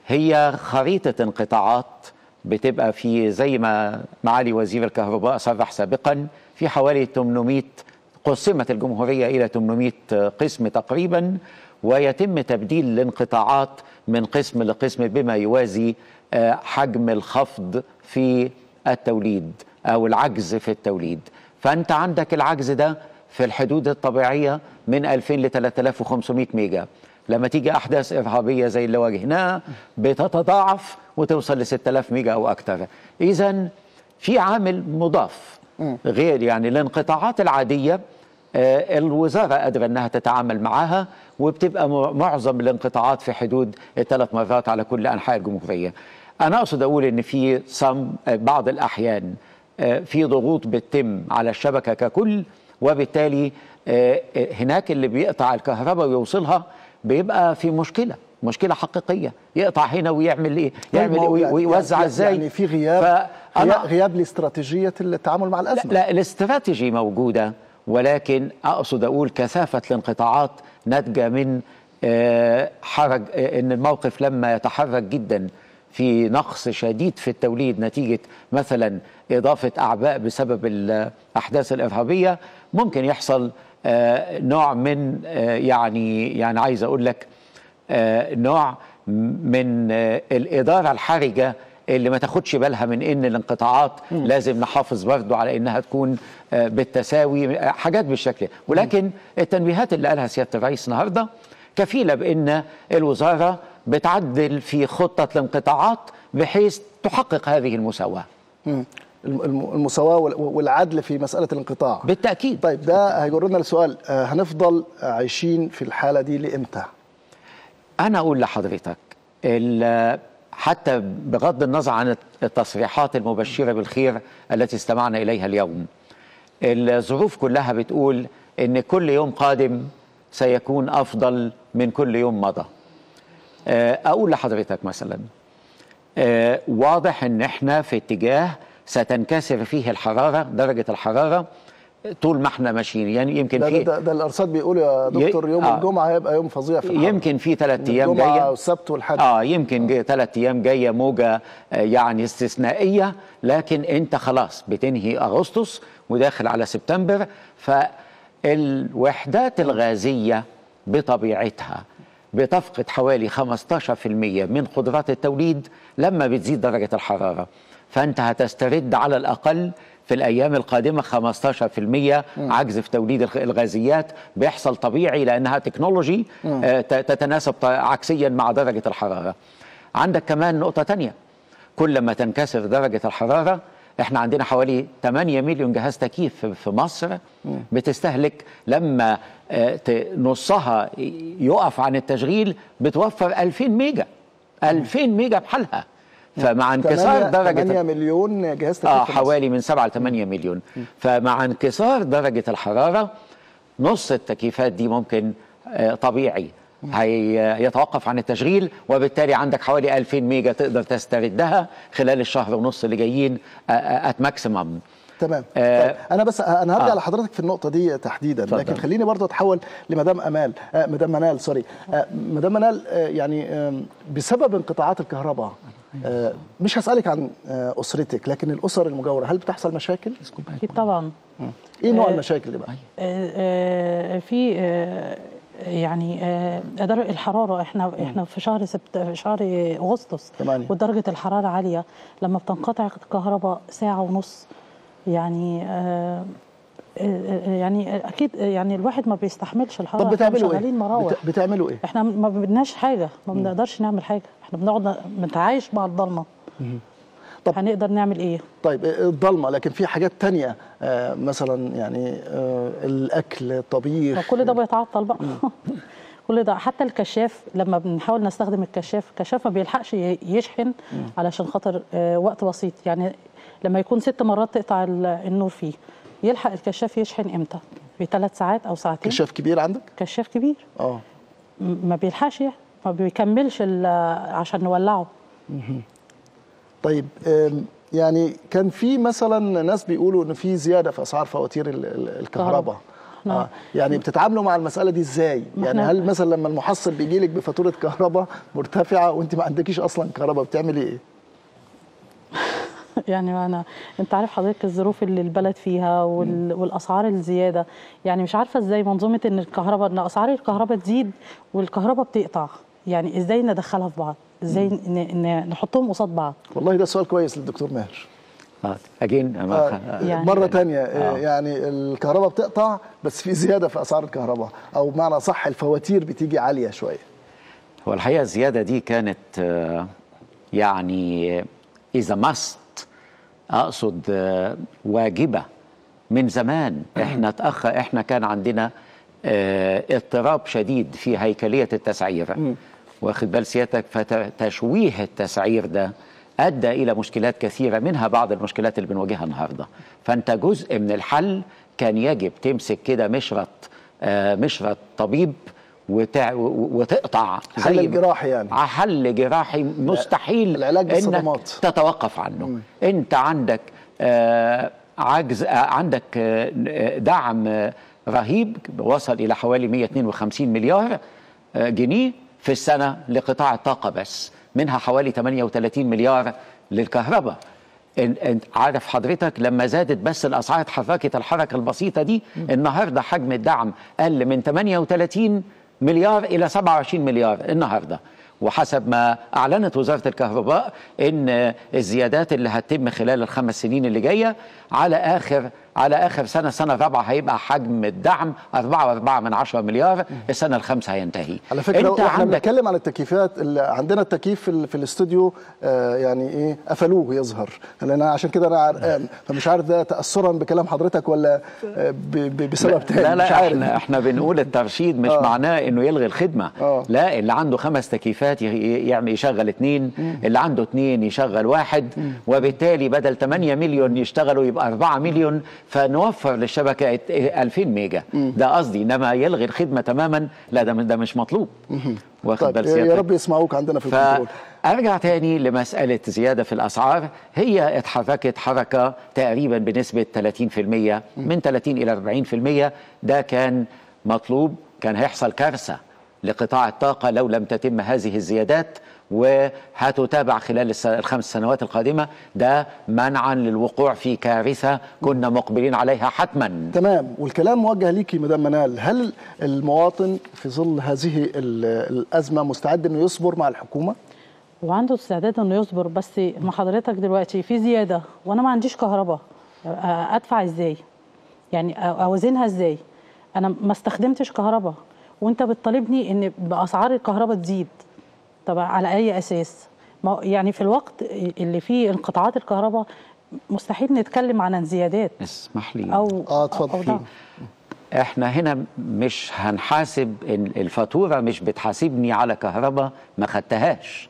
هي خريطة انقطاعات بتبقى في زي ما معالي وزير الكهرباء صرح سابقا في حوالي 800 قسمت الجمهورية إلى 800 قسم تقريبا ويتم تبديل الانقطاعات من قسم لقسم بما يوازي آه، حجم الخفض في التوليد أو العجز في التوليد فأنت عندك العجز ده في الحدود الطبيعية من 2000 ل 3500 ميجا لما تيجي أحداث إرهابية زي اللي واجهناها بتتضاعف وتوصل ل 6000 ميجا أو أكثر إذا في عامل مضاف غير يعني الانقطاعات العادية آه، الوزارة قادرة أنها تتعامل معها وبتبقى م- معظم الانقطاعات في حدود ثلاث مرات على كل أنحاء الجمهورية أنا أقصد أقول أن في صم آه، بعض الأحيان آه، في ضغوط بتتم على الشبكة ككل وبالتالي آه، آه، هناك اللي بيقطع الكهرباء ويوصلها بيبقى في مشكلة مشكلة حقيقية يقطع هنا ويعمل ايه يعمل طيب ما هو ايه يعني- ويوزع يعني- ازاي يعني في غياب فأنا- غياب, غياب لاستراتيجيه التعامل مع الازمه لا الاستراتيجي موجودة ولكن أقصد أقول كثافة الانقطاعات ناتجة من آه، حرج آه، أن الموقف لما يتحرك جدا في نقص شديد في التوليد نتيجة مثلا إضافة أعباء بسبب الأحداث الإرهابية ممكن يحصل آه، نوع من آه، يعني يعني عايز أقول لك آه، نوع من آه، الإدارة الحرجة اللي ما تاخدش بالها من ان الانقطاعات مم. لازم نحافظ برضو على انها تكون آه، بالتساوي آه، حاجات بالشكل ولكن التنبيهات اللي قالها سياده الرئيس النهارده كفيله بان الوزاره بتعدل في خطه الانقطاعات بحيث تحقق هذه المساواة مم. الم- الم- المساواة وال- والعدل في مسألة الانقطاع بالتأكيد طيب ده هيجرنا لسؤال آه، هنفضل عايشين في الحالة دي لإمتى؟ أنا أقول لحضرتك ال- حتى بغض النظر عن التصريحات المبشرة بالخير التي استمعنا إليها اليوم الظروف كلها بتقول إن كل يوم قادم سيكون أفضل من كل يوم مضى آه، أقول لحضرتك مثلا آه، واضح إن إحنا في اتجاه ستنكسر فيه الحرارة درجة الحرارة طول ما احنا ماشيين يعني يمكن ده, في ده, ده الأرصاد بيقول يا دكتور يوم آه. الجمعة هيبقى يوم فظيع في الحر يمكن في ثلاث ايام الجمعة جايه والسبت والحد اه يمكن جاي ثلاث ايام جايه موجه آه، يعني استثنائيه لكن انت خلاص بتنهي اغسطس وداخل على سبتمبر فالوحدات الغازيه بطبيعتها بتفقد حوالي 15% من قدرات التوليد لما بتزيد درجه الحراره فانت هتسترد على الاقل في الايام القادمه 15% عجز في توليد الغ- الغازيات بيحصل طبيعي لانها تكنولوجي مم. آه، ت- تتناسب ط- عكسيا مع درجه الحراره. عندك كمان نقطه تانية كل ما تنكسر درجه الحراره احنا عندنا حوالي 8 مليون جهاز تكييف في- في مصر بتستهلك لما آه، ت- نصها ي- يقف عن التشغيل بتوفر 2000 ميجا 2000 ميجا بحالها فمع انكسار درجه 8 مليون جهاز تكييف اه في مصر. حوالي من 7 ل 8 مليون فمع انكسار درجه الحراره نص التكييفات دي ممكن آه، طبيعي هي يتوقف عن التشغيل وبالتالي عندك حوالي 2000 ميجا تقدر تستردها خلال الشهر ونص اللي جايين ات ماكسيمم تمام آه، طيب انا بس انا هرجع آه. لحضرتك في النقطه دي تحديدا اتفضل. لكن خليني برضه اتحول لمدام امال آه مدام منال سوري آه مدام منال آه يعني آه بسبب انقطاعات الكهرباء آه مش هسالك عن آه اسرتك لكن الاسر المجاوره هل بتحصل مشاكل اكيد طبعا ايه نوع آه، المشاكل اللي بقى آه، آه، في آه، يعني آه، درجة الحرارة احنا احنا في شهر سبت في شهر اغسطس تمانية. ودرجة الحرارة عالية لما بتنقطع الكهرباء ساعة ونص يعني آه، آه، آه، يعني اكيد يعني الواحد ما بيستحملش الحرارة طب إحنا بتعملوا شغالين ايه مراوح بت- بتعملوا ايه احنا ما بدناش حاجة ما بنقدرش نعمل حاجة احنا بنقعد نتعايش مع الضلمة طب هنقدر نعمل ايه طيب آه، الضلمه لكن في حاجات تانية آه مثلا يعني آه الاكل الطبيخ كل ده بيتعطل بقى كل ده حتى الكشاف لما بنحاول نستخدم الكشاف الكشاف ما بيلحقش ي- يشحن علشان خاطر آه، وقت بسيط يعني لما يكون ست مرات تقطع ال- النور فيه يلحق الكشاف يشحن امتى في ثلاث ساعات او ساعتين كشاف كبير عندك كشاف كبير اه م- ما بيلحقش يحن. ما بيكملش ال- عشان نولعه مهم. طيب آم، يعني كان في مثلا ناس بيقولوا ان في زياده في اسعار فواتير ال- ال- الكهرباء نعم. آه. يعني بتتعاملوا مع المساله دي ازاي ما يعني إحنا- هل مثلا لما المحصل بيجي لك بفاتوره كهرباء مرتفعه وانت ما عندكيش اصلا كهرباء بتعملي ايه يعني انا انت عارف حضرتك الظروف اللي البلد فيها وال... والاسعار الزياده يعني مش عارفه ازاي منظومه ان الكهرباء ان اسعار الكهرباء تزيد والكهرباء بتقطع يعني ازاي ندخلها في بعض ازاي ن... ن... نحطهم قصاد بعض والله ده سؤال كويس للدكتور ماهر اجين آه يعني- مره تانية آه. آه. يعني الكهرباء بتقطع بس في زياده في اسعار الكهرباء او بمعنى صح الفواتير بتيجي عاليه شويه هو الحقيقه الزياده دي كانت آه، يعني اذا ماست اقصد آه، واجبه من زمان احنا تاخر احنا كان عندنا آه، اضطراب شديد في هيكليه التسعير واخد بال سيادتك فتشويه التسعير ده ادى الى مشكلات كثيره منها بعض المشكلات اللي بنواجهها النهارده فانت جزء من الحل كان يجب تمسك كده مشرط آه، مشرط طبيب وتع... و- وتقطع حل زي- الجراحي يعني حل جراحي مستحيل العلاج انك بالصدمات. تتوقف عنه انت عندك آه، عجز آه، عندك آه، دعم آه، رهيب وصل الى حوالي 152 مليار آه، جنيه في السنه لقطاع الطاقه بس منها حوالي 38 مليار للكهرباء إن- انت عارف حضرتك لما زادت بس الاسعار اتحركت الحركه البسيطه دي النهارده حجم الدعم قل من 38 مليار الى 27 مليار النهارده وحسب ما اعلنت وزاره الكهرباء ان الزيادات اللي هتتم خلال الخمس سنين اللي جايه على اخر على اخر سنه السنه الرابعه هيبقى حجم الدعم 4.4 من 10 مليار السنه الخامسه هينتهي على فكره انت احنا عندك بنتكلم عن التكييفات اللي عندنا التكييف في, ال- في الاستوديو آه يعني ايه قفلوه يظهر لان أنا عشان كده انا عرقان فمش عارف ده تاثرا بكلام حضرتك ولا آه ب- ب- بسبب تاني لا لا مش عارف احنا احنا بنقول الترشيد مش آه. معناه انه يلغي الخدمه آه. لا اللي عنده خمس تكييفات ي- يعني يشغل اثنين اللي عنده اثنين يشغل واحد وبالتالي بدل 8 مليون يشتغلوا يبقى 4 مليون فنوفر للشبكه 2000 ميجا ده قصدي انما يلغي الخدمه تماما لا ده ده مش مطلوب واخد طيب بال يا سيادتك؟ رب يسمعوك عندنا في الكنترول فارجع تاني لمساله زياده في الاسعار هي اتحركت حركه تقريبا بنسبه 30% من 30 الى 40% ده كان مطلوب كان هيحصل كارثه لقطاع الطاقه لو لم تتم هذه الزيادات وهتتابع خلال الس- الخمس سنوات القادمه ده منعا للوقوع في كارثه كنا مقبلين عليها حتما تمام والكلام موجه ليكي مدام منال هل المواطن في ظل هذه ال- الازمه مستعد انه يصبر مع الحكومه وعنده استعداد انه يصبر بس ما حضرتك دلوقتي في زياده وانا ما عنديش كهرباء ادفع ازاي يعني أ- اوزنها ازاي انا ما استخدمتش كهرباء وانت بتطالبني ان باسعار الكهرباء تزيد طب على اي اساس ما هو- يعني في الوقت اللي فيه انقطاعات الكهرباء مستحيل نتكلم عن زيادات اسمح لي او اه اتفضل أو احنا هنا مش هنحاسب إن الفاتوره مش بتحاسبني على كهرباء ما خدتهاش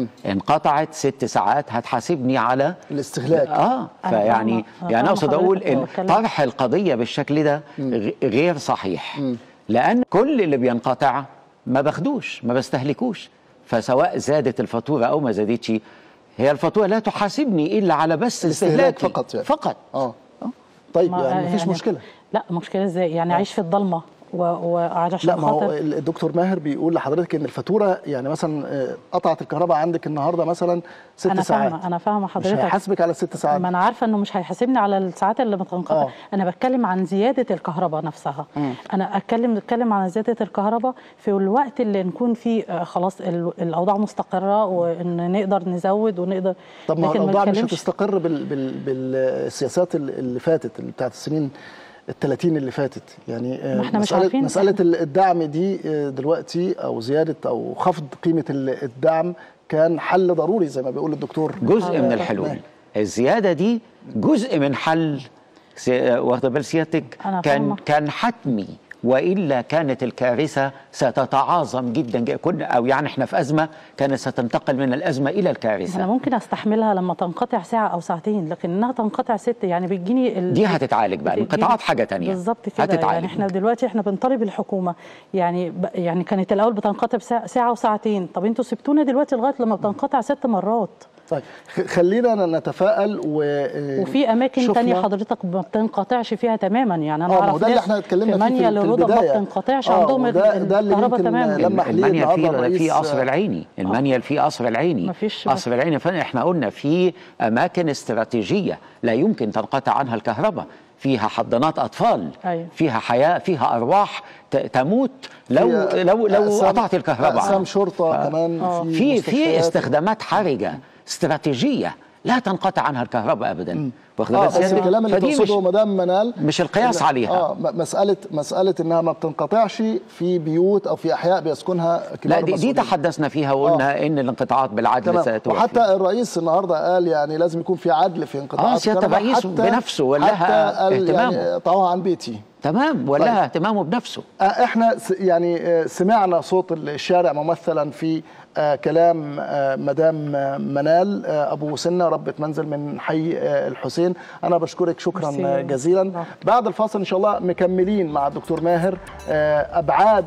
انقطعت ست ساعات هتحاسبني على الاستهلاك اه أنا فيعني فاهمة- أنا يعني فاهمة اقصد اقول حضرتك ان بتكلم. طرح القضيه بالشكل ده غ- غير صحيح لان كل اللي بينقطع ما باخدوش ما بستهلكوش فسواء زادت الفاتوره او ما زادتش هي الفاتوره لا تحاسبني الا على بس الاستهلاك استهلاكي فقط يعني. فقط اه طيب ما- يعني مفيش مشكله لا مشكله ازاي يعني اعيش في الضلمه و- وعشان لا ما هو خاطر الدكتور ماهر بيقول لحضرتك ان الفاتوره يعني مثلا آه، قطعت الكهرباء عندك النهارده مثلا ست انا ساعات فاهمه انا فاهمه مش حضرتك هيحاسبك على ست ساعات ما انا عارفه انه مش هيحاسبني على الساعات اللي بتنقطع آه. انا بتكلم عن زياده الكهرباء نفسها مم. انا اتكلم اتكلم عن زياده الكهرباء في الوقت اللي نكون فيه آه، خلاص ال- الاوضاع مستقره وان نقدر نزود ونقدر طب ما هو لكن ما الاوضاع مش نتكلمش- هتستقر بال... بال... بالسياسات اللي اللي فاتت اللي بتاعت السنين ال 30 اللي فاتت يعني آه، ما احنا مش مسألة عارفين مسألة الدعم دي آه، دلوقتي أو زيادة أو خفض قيمة ال- الدعم كان حل ضروري زي ما بيقول الدكتور جزء من آه، الحلول ماهر. الزياده دي جزء من حل سي- واخده بال سيادتك أنا كان فاهمة. كان حتمي والا كانت الكارثه ستتعاظم جدا جدا. كنا او يعني احنا في ازمه كانت ستنتقل من الازمه الى انا الكارثه ممكن استحملها لما تنقطع ساعه او ساعتين لكن انها تنقطع ست يعني بتجيني ال... دي هتتعالج بقى دي- الانقطاعات حاجه تانية بالظبط كده هتتعالج يعني احنا دلوقتي احنا بنطالب الحكومه يعني ب... يعني كانت الاول بتنقطع ساعه, ساعة وساعتين طب انتوا سبتونا دلوقتي لغايه لما بتنقطع ست مرات طيب خ- خلينا نتفائل و وفي اماكن شفنا- تانية حضرتك ما بتنقطعش فيها تماما يعني انا اه ما هو اعرف ده اللي ناس احنا اتكلمنا فيه مانيا في, في للرضا ما البدايه بتنقطعش آه، عندهم وده ده اللي الكهرباء يمكن تماما لما حليل المانيا في النهارده الرئيس في قصر العيني المانيا في قصر العيني مفيش قصر العيني فن- احنا قلنا في اماكن استراتيجيه لا يمكن تنقطع عنها الكهرباء فيها حضانات اطفال أيوة. فيها حياه فيها ارواح ت- تموت لو في لو لو أقسام- قطعت الكهرباء اقسام شرطه كمان في في في مستشفيات. استخدامات حرجه استراتيجيه لا تنقطع عنها الكهرباء ابدا واخد اه بال بس سيادتك؟ الكلام اللي فدي تقصده مش- مدام منال مش القياس إن- عليها. اه م- مساله مساله انها ما بتنقطعش في بيوت او في احياء بيسكنها كبار لا دي, دي المسؤولين. تحدثنا فيها وقلنا ان الانقطاعات بالعدل تمام ستوفي وحتى الرئيس النهارده قال يعني لازم يكون في عدل في انقطاعات آه، سيادة الكهرباء الرئيس حتى بنفسه ولها حتى قال اهتمامه. يعني طوعا عن بيتي تمام ولها اهتمامه بنفسه آه، احنا س- يعني آه، سمعنا صوت الشارع ممثلا في آه، كلام آه، مدام آه، منال آه، ابو سنه ربة منزل من حي آه، الحسين انا بشكرك شكرا ميرسي. آه، جزيلا بعد الفاصل ان شاء الله مكملين مع الدكتور ماهر آه، ابعاد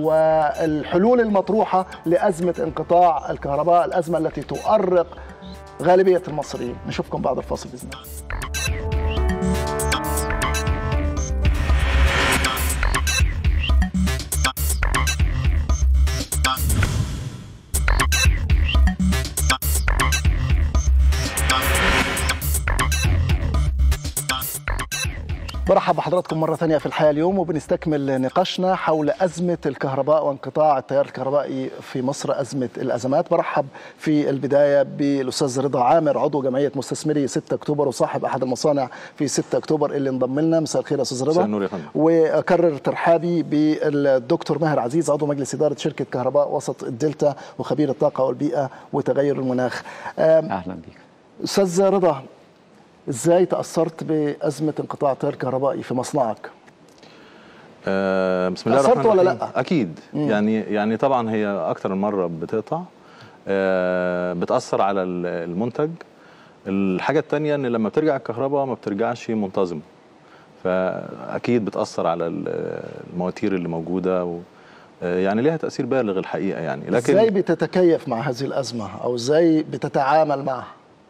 والحلول المطروحه لازمه انقطاع الكهرباء الازمه التي تؤرق غالبيه المصريين نشوفكم بعد الفاصل باذن الله برحب بحضراتكم مرة ثانية في الحياة اليوم وبنستكمل نقاشنا حول أزمة الكهرباء وانقطاع التيار الكهربائي في مصر أزمة الأزمات برحب في البداية بالأستاذ رضا عامر عضو جمعية مستثمري 6 أكتوبر وصاحب أحد المصانع في 6 أكتوبر اللي انضم لنا مساء الخير يا أستاذ رضا مساء النور يا فندم. وأكرر ترحابي بالدكتور ماهر عزيز عضو مجلس إدارة شركة كهرباء وسط الدلتا وخبير الطاقة والبيئة وتغير المناخ أهلا بك أستاذ رضا ازاي تاثرت بازمه انقطاع التيار الكهربائي في مصنعك؟ آه بسم الله تأثرت الرحمن ولا الرحيم لأ؟ اكيد مم. يعني يعني طبعا هي اكتر من مره بتقطع آه بتاثر على ال- المنتج الحاجه الثانيه ان لما بترجع الكهرباء ما بترجعش منتظمه فاكيد بتاثر على ال- المواتير اللي موجوده و آه، يعني ليها تاثير بالغ الحقيقه يعني لكن ازاي بتتكيف مع هذه الازمه او ازاي بتتعامل معها؟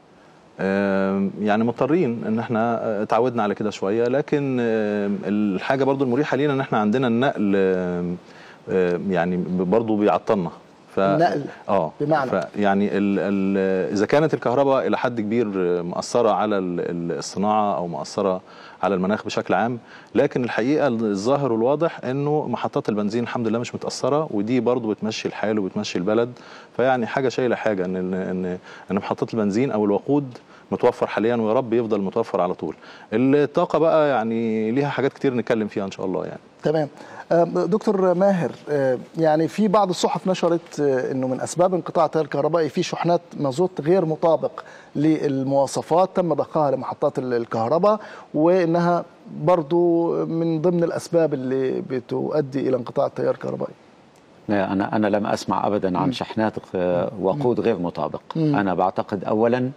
آم، يعني مضطرين ان احنا آه، اتعودنا على كده شويه لكن آم، الحاجه برضو المريحه لينا ان احنا عندنا النقل آم، آم، يعني برضو بيعطلنا ف النقل اه بمعنى؟ ف يعني ال ال اذا كانت الكهرباء الى حد كبير مأثره على ال- ال- الصناعه او مأثره على المناخ بشكل عام لكن الحقيقه الظاهر والواضح انه محطات البنزين الحمد لله مش متاثره ودي برضو بتمشي الحال وبتمشي البلد فيعني حاجه شايله حاجه ان ان ان محطات البنزين او الوقود متوفر حاليا ويا رب يفضل متوفر على طول الطاقه بقى يعني ليها حاجات كتير نتكلم فيها ان شاء الله يعني تمام آه، دكتور ماهر آه، يعني في بعض الصحف نشرت آه، انه من اسباب انقطاع التيار الكهربائي في شحنات مازوت غير مطابق للمواصفات تم ضخها لمحطات ال- الكهرباء وانها برضو من ضمن الاسباب اللي بتؤدي الى انقطاع التيار الكهربائي لا، أنا أنا لم أسمع أبدا عن شحنات آه، وقود غير مطابق مم. أنا بعتقد أولا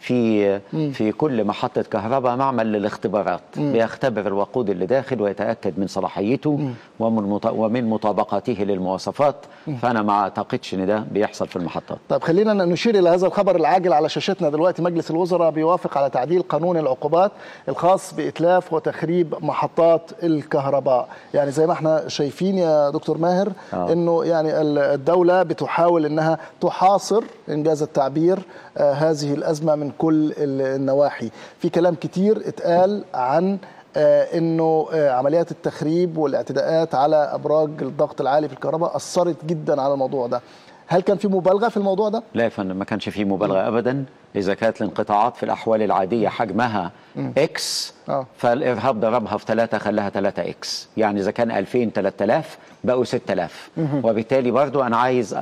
في في كل محطة كهرباء معمل للاختبارات مم. بيختبر الوقود اللي داخل ويتأكد من صلاحيته ومن مط- ومن مطابقته للمواصفات مم. فأنا ما أعتقدش إن ده بيحصل في المحطات طيب خلينا نشير الى هذا الخبر العاجل على شاشتنا دلوقتي مجلس الوزراء بيوافق على تعديل قانون العقوبات الخاص باتلاف وتخريب محطات الكهرباء يعني زي ما احنا شايفين يا دكتور ماهر آه. انه يعني ال- الدوله بتحاول انها تحاصر انجاز التعبير آه هذه الازمه من كل ال- النواحي في كلام كتير اتقال عن آه، انه آه، عمليات التخريب والاعتداءات على ابراج الضغط العالي في الكهرباء اثرت جدا على الموضوع ده هل كان في مبالغه في الموضوع ده لا يا فندم ما كانش فيه مبالغة أبدا إذا كانت الانقطاعات في الأحوال العادية حجمها مم. إكس اه فالإرهاب ضربها في ثلاثة خلاها 3 إكس يعني إذا كان 2000 3000 بقوا 6000 مهم. وبالتالي برضو أنا عايز آه،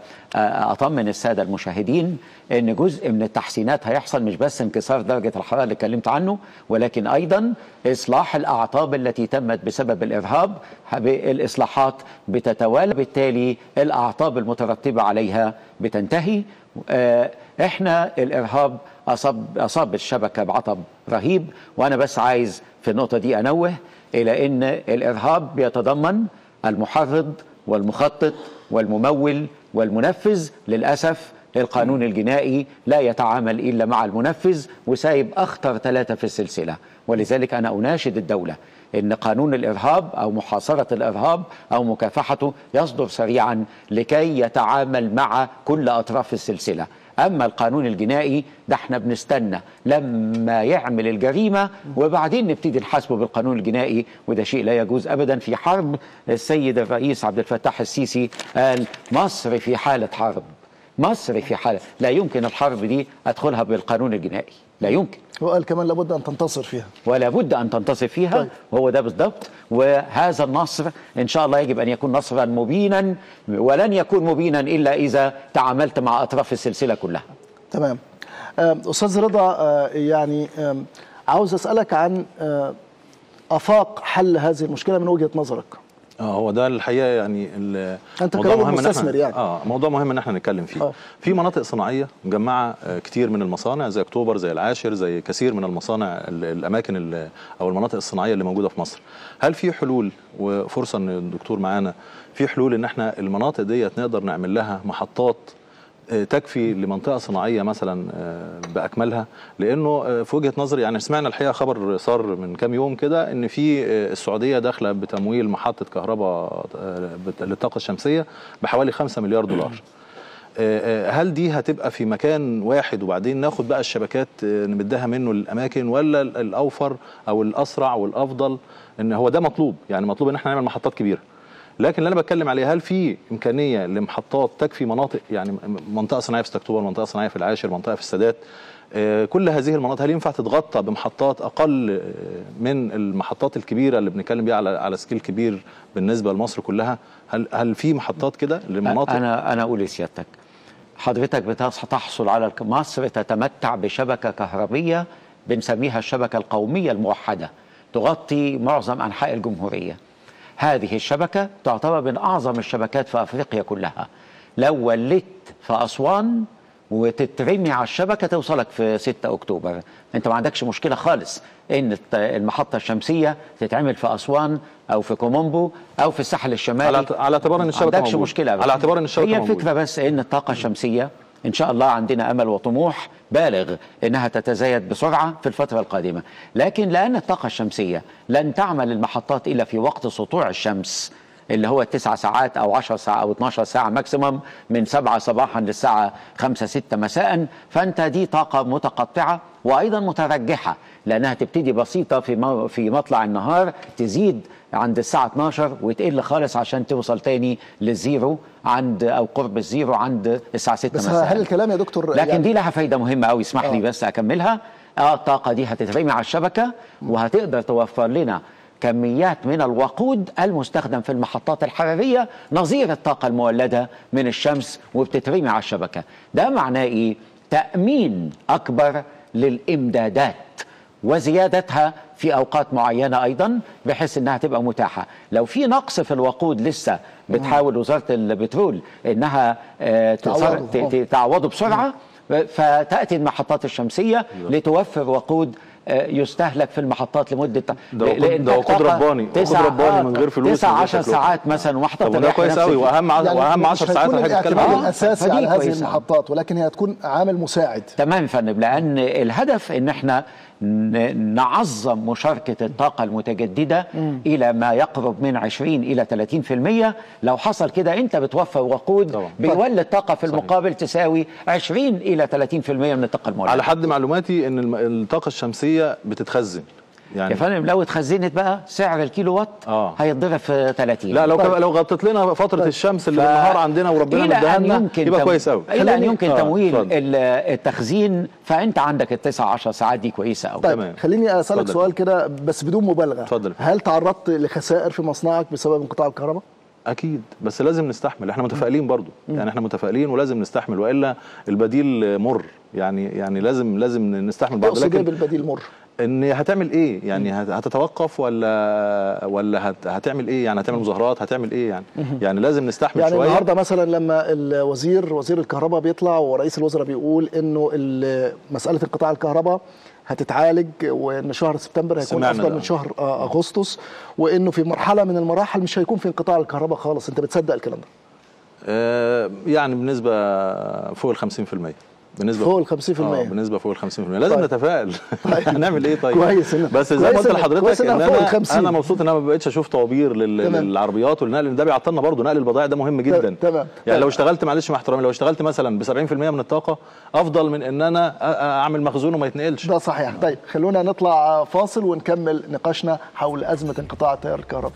آه، أطمن السادة المشاهدين إن جزء من التحسينات هيحصل مش بس انكسار درجة الحرارة اللي اتكلمت عنه ولكن أيضا إصلاح الأعطاب التي تمت بسبب الإرهاب هب- الإصلاحات بتتوالى بالتالي الأعطاب المترتبة عليها بتنتهي آه، إحنا الإرهاب أصاب أصاب الشبكة بعطب رهيب وأنا بس عايز في النقطة دي أنوه إلى أن الإرهاب بيتضمن المحرض والمخطط والممول والمنفذ للأسف القانون الجنائي لا يتعامل إلا مع المنفذ وسايب أخطر ثلاثة في السلسلة ولذلك أنا أناشد الدولة ان قانون الارهاب او محاصره الارهاب او مكافحته يصدر سريعا لكي يتعامل مع كل اطراف السلسله اما القانون الجنائي ده احنا بنستنى لما يعمل الجريمه وبعدين نبتدي نحاسبه بالقانون الجنائي وده شيء لا يجوز ابدا في حرب السيد الرئيس عبد الفتاح السيسي قال مصر في حاله حرب مصر في حاله لا يمكن الحرب دي ادخلها بالقانون الجنائي لا يمكن وقال كمان لابد ان تنتصر فيها ولا بد ان تنتصر فيها طيب. وهو ده بالضبط وهذا النصر ان شاء الله يجب ان يكون نصرا مبينا ولن يكون مبينا الا اذا تعاملت مع اطراف السلسله كلها تمام آم، استاذ رضا آه، يعني آم، عاوز اسالك عن آه، افاق حل هذه المشكله من وجهه نظرك اه هو ده الحقيقه يعني ال- أنت موضوع كراجل مهم إن إحنا- مستثمر يعني. اه موضوع مهم ان احنا نتكلم فيه آه. في مناطق صناعيه مجمعه آه، كتير من المصانع زي اكتوبر زي العاشر زي كثير من المصانع ال- الاماكن ال- او المناطق الصناعيه اللي موجوده في مصر هل في حلول وفرصه ان الدكتور معانا في حلول ان احنا المناطق ديت نقدر نعمل لها محطات آه، تكفي لمنطقه صناعيه مثلا آه، باكملها لانه آه، في وجهه نظري يعني سمعنا الحقيقه خبر صار من كام يوم كده ان في آه، السعوديه داخله بتمويل محطه كهرباء آه، بت- للطاقه الشمسيه بحوالي 5 مليار دولار آه، آه، هل دي هتبقى في مكان واحد وبعدين ناخد بقى الشبكات آه، نمدها منه للاماكن ولا ال- الاوفر او الاسرع والافضل ان هو ده مطلوب يعني مطلوب ان احنا نعمل محطات كبيره لكن اللي انا بتكلم عليه هل في امكانيه لمحطات تكفي مناطق يعني م- منطقه صناعيه في 6 اكتوبر منطقه صناعيه في العاشر منطقه في السادات آه، كل هذه المناطق هل ينفع تتغطى بمحطات اقل آه، من المحطات الكبيره اللي بنتكلم بيها على على سكيل كبير بالنسبه لمصر كلها هل هل في محطات كده لمناطق انا انا اقول لسيادتك حضرتك بتص- تحصل على الك- مصر تتمتع بشبكه كهربيه بنسميها الشبكه القوميه الموحده تغطي معظم انحاء الجمهوريه هذه الشبكه تعتبر من اعظم الشبكات في افريقيا كلها لو ولدت في اسوان وتترمي على الشبكه توصلك في 6 اكتوبر انت ما عندكش مشكله خالص ان الت- المحطه الشمسيه تتعمل في اسوان او في كومومبو او في الساحل الشمالي على- على اعتبار إن الشبكة ما عندكش موجودة. مشكله على اعتبار إن الشبكة هي موجودة. الفكره بس ان الطاقه الشمسيه ان شاء الله عندنا امل وطموح بالغ انها تتزايد بسرعه في الفتره القادمه لكن لان الطاقه الشمسيه لن تعمل المحطات الا في وقت سطوع الشمس اللي هو تسع ساعات او 10 ساعات او 12 ساعه ماكسيمم من 7 صباحا للساعه 5 6 مساء فانت دي طاقه متقطعه وايضا مترجحه لانها تبتدي بسيطه في مو- في مطلع النهار تزيد عند الساعه 12 وتقل خالص عشان توصل تاني للزيرو عند او قرب الزيرو عند الساعه 6 بس مساء هل الكلام يا دكتور لكن يعني دي لها فايده مهمه قوي اسمح لي بس اكملها اه الطاقه دي هتترمي على الشبكه وهتقدر توفر لنا كميات من الوقود المستخدم في المحطات الحراريه نظير الطاقه المولده من الشمس وبتترمي على الشبكه ده معناه ايه تامين اكبر للامدادات وزيادتها في اوقات معينه ايضا بحيث انها تبقى متاحه لو في نقص في الوقود لسه بتحاول وزاره البترول انها آه، تصر- تعوضه. ت- ت- تعوضه بسرعه فتاتي المحطات الشمسيه لتوفر وقود آه، يستهلك في المحطات لمده ده وقود- لإنتاج ده وقود طاقة رباني، وقود تسع- رباني آه، من غير فلوس، تسع من غير 10 تكلفة. ساعات مثلا محطه طب وده تريح كويس نفس قوي، الوقت. وأهم ع- وأهم مش 10 ساعات هيكون اللي هتتكلم الاعتماد عنها. الاساسي فدي على هذه كويسة. المحطات ولكن هي هتكون عامل مساعد تمام يا فندم لان الهدف ان احنا ن- نعظم مشاركه الطاقه المتجدده مم. الى ما يقرب من 20 الى 30% لو حصل كده انت بتوفر وقود بيولد طاقه في المقابل تساوي 20 الى 30% من الطاقه المولده على حد معلوماتي ان الم- الطاقه الشمسيه بتتخزن يعني يا فندم لو اتخزنت بقى سعر الكيلو وات اه هيتضرب في 30 لا لو طيب. لو غطت لنا فتره الشمس اللي ف- بالنهار عندنا وربنا إلى مديها أن لنا يمكن يبقى تم- كويس قوي الى ان يمكن آه، تمويل اتفضل. ال- التخزين فانت عندك التسع 10 ساعات دي كويسه قوي طيب خليني اسالك اتفضل. سؤال كده بس بدون مبالغه اتفضل. هل تعرضت لخسائر في مصنعك بسبب انقطاع الكهرباء؟ اكيد بس لازم نستحمل احنا متفائلين برضو يعني احنا متفائلين ولازم نستحمل والا البديل مر يعني يعني لازم لازم نستحمل بعض تقصد ايه لكن بالبديل مر؟ ان هتعمل ايه يعني هت- هتتوقف ولا ولا هت هتعمل ايه يعني هتعمل مظاهرات هتعمل ايه يعني مهم. يعني لازم نستحمل يعني شويه النهارده مثلا لما الوزير وزير الكهرباء بيطلع ورئيس الوزراء بيقول انه ال- مساله انقطاع الكهرباء هتتعالج وان شهر سبتمبر هيكون سمعنا افضل ده. من شهر آه، اغسطس وانه في مرحله من المراحل مش هيكون في انقطاع الكهرباء خالص انت بتصدق الكلام ده آه يعني بنسبه فوق ال 50% بنسبه فوق ال 50% اه بنسبه فوق ال 50% لازم طيب. نتفائل هنعمل ايه طيب كويس إن- بس زي ما كويس قلت إن- لحضرتك كويس إنها ان فوق ال انا 50. انا مبسوط ان انا ما بقتش اشوف طوابير لل- تمام. للعربيات والنقل لأن ده بيعطلنا برضه نقل البضائع ده مهم جدا تمام يعني لو اشتغلت معلش مع احترامي لو اشتغلت مثلا ب 70% من الطاقه افضل من ان انا أ- أ- اعمل مخزون وما يتنقلش ده صحيح طيب خلونا نطلع فاصل ونكمل نقاشنا حول ازمه انقطاع التيار الكهربي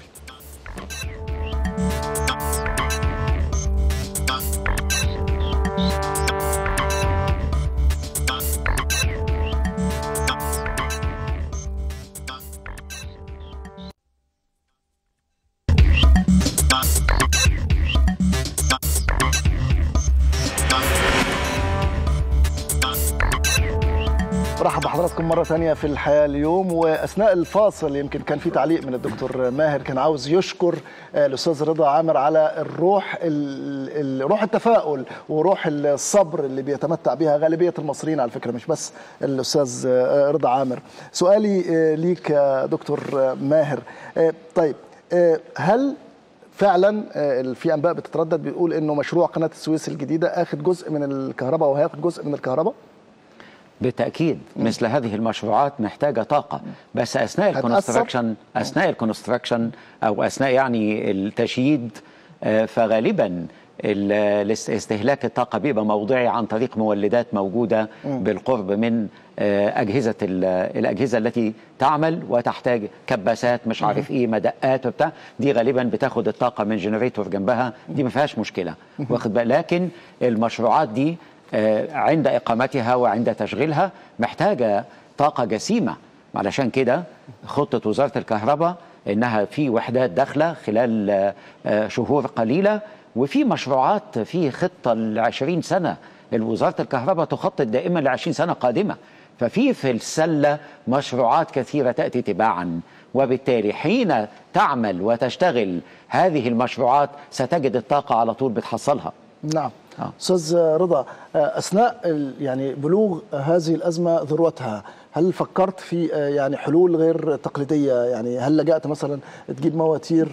برحب بحضراتكم مرة ثانية في الحياة اليوم وأثناء الفاصل يمكن كان في تعليق من الدكتور ماهر كان عاوز يشكر آه، الأستاذ رضا عامر على الروح ال- ال- روح التفاؤل وروح الصبر اللي بيتمتع بها غالبية المصريين على فكرة مش بس الأستاذ آه، رضا عامر سؤالي آه، ليك يا دكتور آه، ماهر آه، طيب آه، هل فعلا آه، في انباء بتتردد بيقول انه مشروع قناه السويس الجديده اخذ جزء من الكهرباء وهياخد جزء من الكهرباء بالتاكيد مثل هذه المشروعات محتاجه طاقه بس اثناء هتأثر؟ الكونستراكشن اثناء الكونستراكشن او اثناء يعني التشييد آه، فغالبا ال- الاست- استهلاك الطاقة بيبقى موضعي عن طريق مولدات موجودة مم. بالقرب من آه، أجهزة ال- الأجهزة التي تعمل وتحتاج كباسات مش عارف إيه مدقات وبتاع دي غالبا بتاخد الطاقة من جنريتور جنبها دي ما فيهاش مشكلة واخد بالك لكن المشروعات دي آه، عند إقامتها وعند تشغيلها محتاجة طاقة جسيمة علشان كده خطة وزارة الكهرباء إنها في وحدات داخلة خلال آه، آه، شهور قليلة وفي مشروعات في خطة لعشرين سنة وزارة الكهرباء تخطط دائما لعشرين سنة قادمة ففي في السلة مشروعات كثيرة تأتي تباعا وبالتالي حين تعمل وتشتغل هذه المشروعات ستجد الطاقة على طول بتحصلها نعم استاذ رضا اثناء ال- يعني بلوغ هذه الازمه ذروتها هل فكرت في يعني حلول غير تقليديه يعني هل لجأت مثلا تجيب مواتير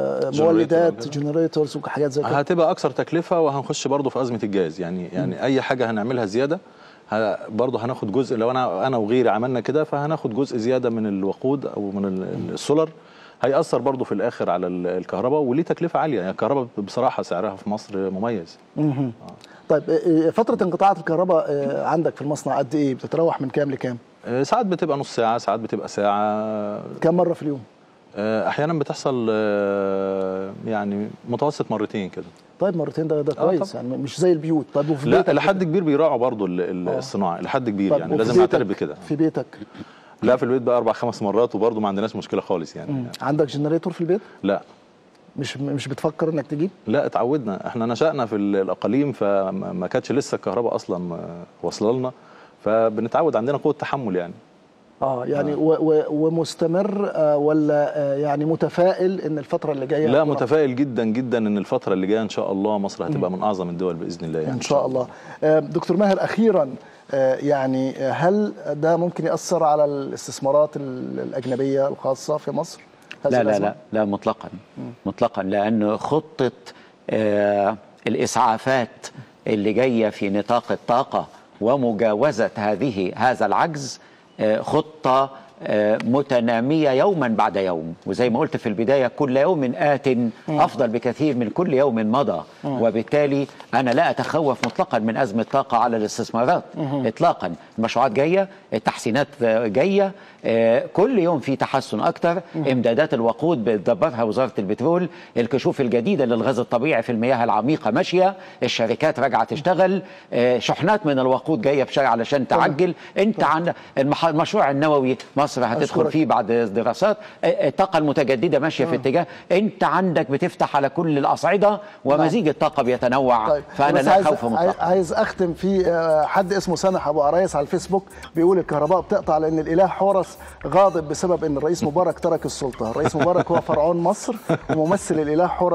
مولدات جنريتورز وحاجات زي كده هتبقى اكثر تكلفه وهنخش برضه في ازمه الجاز يعني يعني اي حاجه هنعملها زياده ه- برضه هناخد جزء لو انا انا وغيري عملنا كده فهناخد جزء زياده من الوقود او من ال- السولار هيأثر برضه في الاخر على ال- الكهرباء وليه تكلفه عاليه يعني الكهرباء بصراحه سعرها في مصر مميز مهم. طيب إيه- فتره انقطاعات الكهرباء آه، عندك في المصنع قد ايه بتتراوح من كام لكام آه، ساعات بتبقى نص ساعه ساعات بتبقى ساعه كم مره في اليوم آه، احيانا بتحصل آه، يعني متوسط مرتين كده طيب مرتين ده ده آه، كويس يعني مش زي البيوت طيب وفي لا بيتك لحد كبير بيراعوا برضه ال- ال- آه. الصناعه لحد كبير طيب يعني وفي لازم بيتك- نعترف بكده في بيتك لا في البيت بقى اربع خمس مرات وبرضه ما عندناش مشكله خالص يعني مم. عندك جنريتور في البيت لا مش مش بتفكر انك تجيب لا اتعودنا احنا نشأنا في ال- الاقاليم فما ما كانتش لسه الكهرباء اصلا آه، واصله لنا فبنتعود عندنا قوه تحمل يعني اه يعني و و ومستمر آه ولا آه يعني متفائل ان الفتره اللي جايه لا متفائل جدا جدا ان الفتره اللي جايه ان شاء الله مصر هتبقى من اعظم الدول باذن الله يعني ان شاء الله آه دكتور ماهر اخيرا آه يعني آه، هل ده ممكن ياثر على الاستثمارات ال- الاجنبيه الخاصه في مصر هذه لا لا الأزمة؟ لا لا مطلقا مطلقا لأن خطة آه، الإسعافات اللي جاية في نطاق الطاقة ومجاوزة هذه هذا العجز آه، خطة آه، متنامية يوما بعد يوم وزي ما قلت في البداية كل يوم آت أفضل بكثير من كل يوم مضى مم. وبالتالي أنا لا أتخوف مطلقا من أزمة طاقة على الاستثمارات مهم. إطلاقا المشروعات جاية التحسينات آه، جاية آه، كل يوم في تحسن أكتر إمدادات الوقود بتدبرها وزارة البترول الكشوف الجديدة للغاز الطبيعي في المياه العميقة ماشية الشركات راجعة تشتغل آه، شحنات من الوقود جاية بشارع علشان تعجل أنت عندك المح- المشروع النووي مصر هتدخل أشكرك. فيه بعد دراسات آه، الطاقة المتجددة ماشية في اتجاه أنت عندك بتفتح على كل الأصعدة ومزيج الطاقة بيتنوع طيب فأنا بس لا عايز خوف مطلقا عايز اختم في آه، حد اسمه سامح ابو عرايس على الفيسبوك بيقول الكهرباء بتقطع لان الاله حورس غاضب بسبب ان الرئيس مبارك ترك السلطه الرئيس مبارك هو فرعون مصر وممثل الاله حورس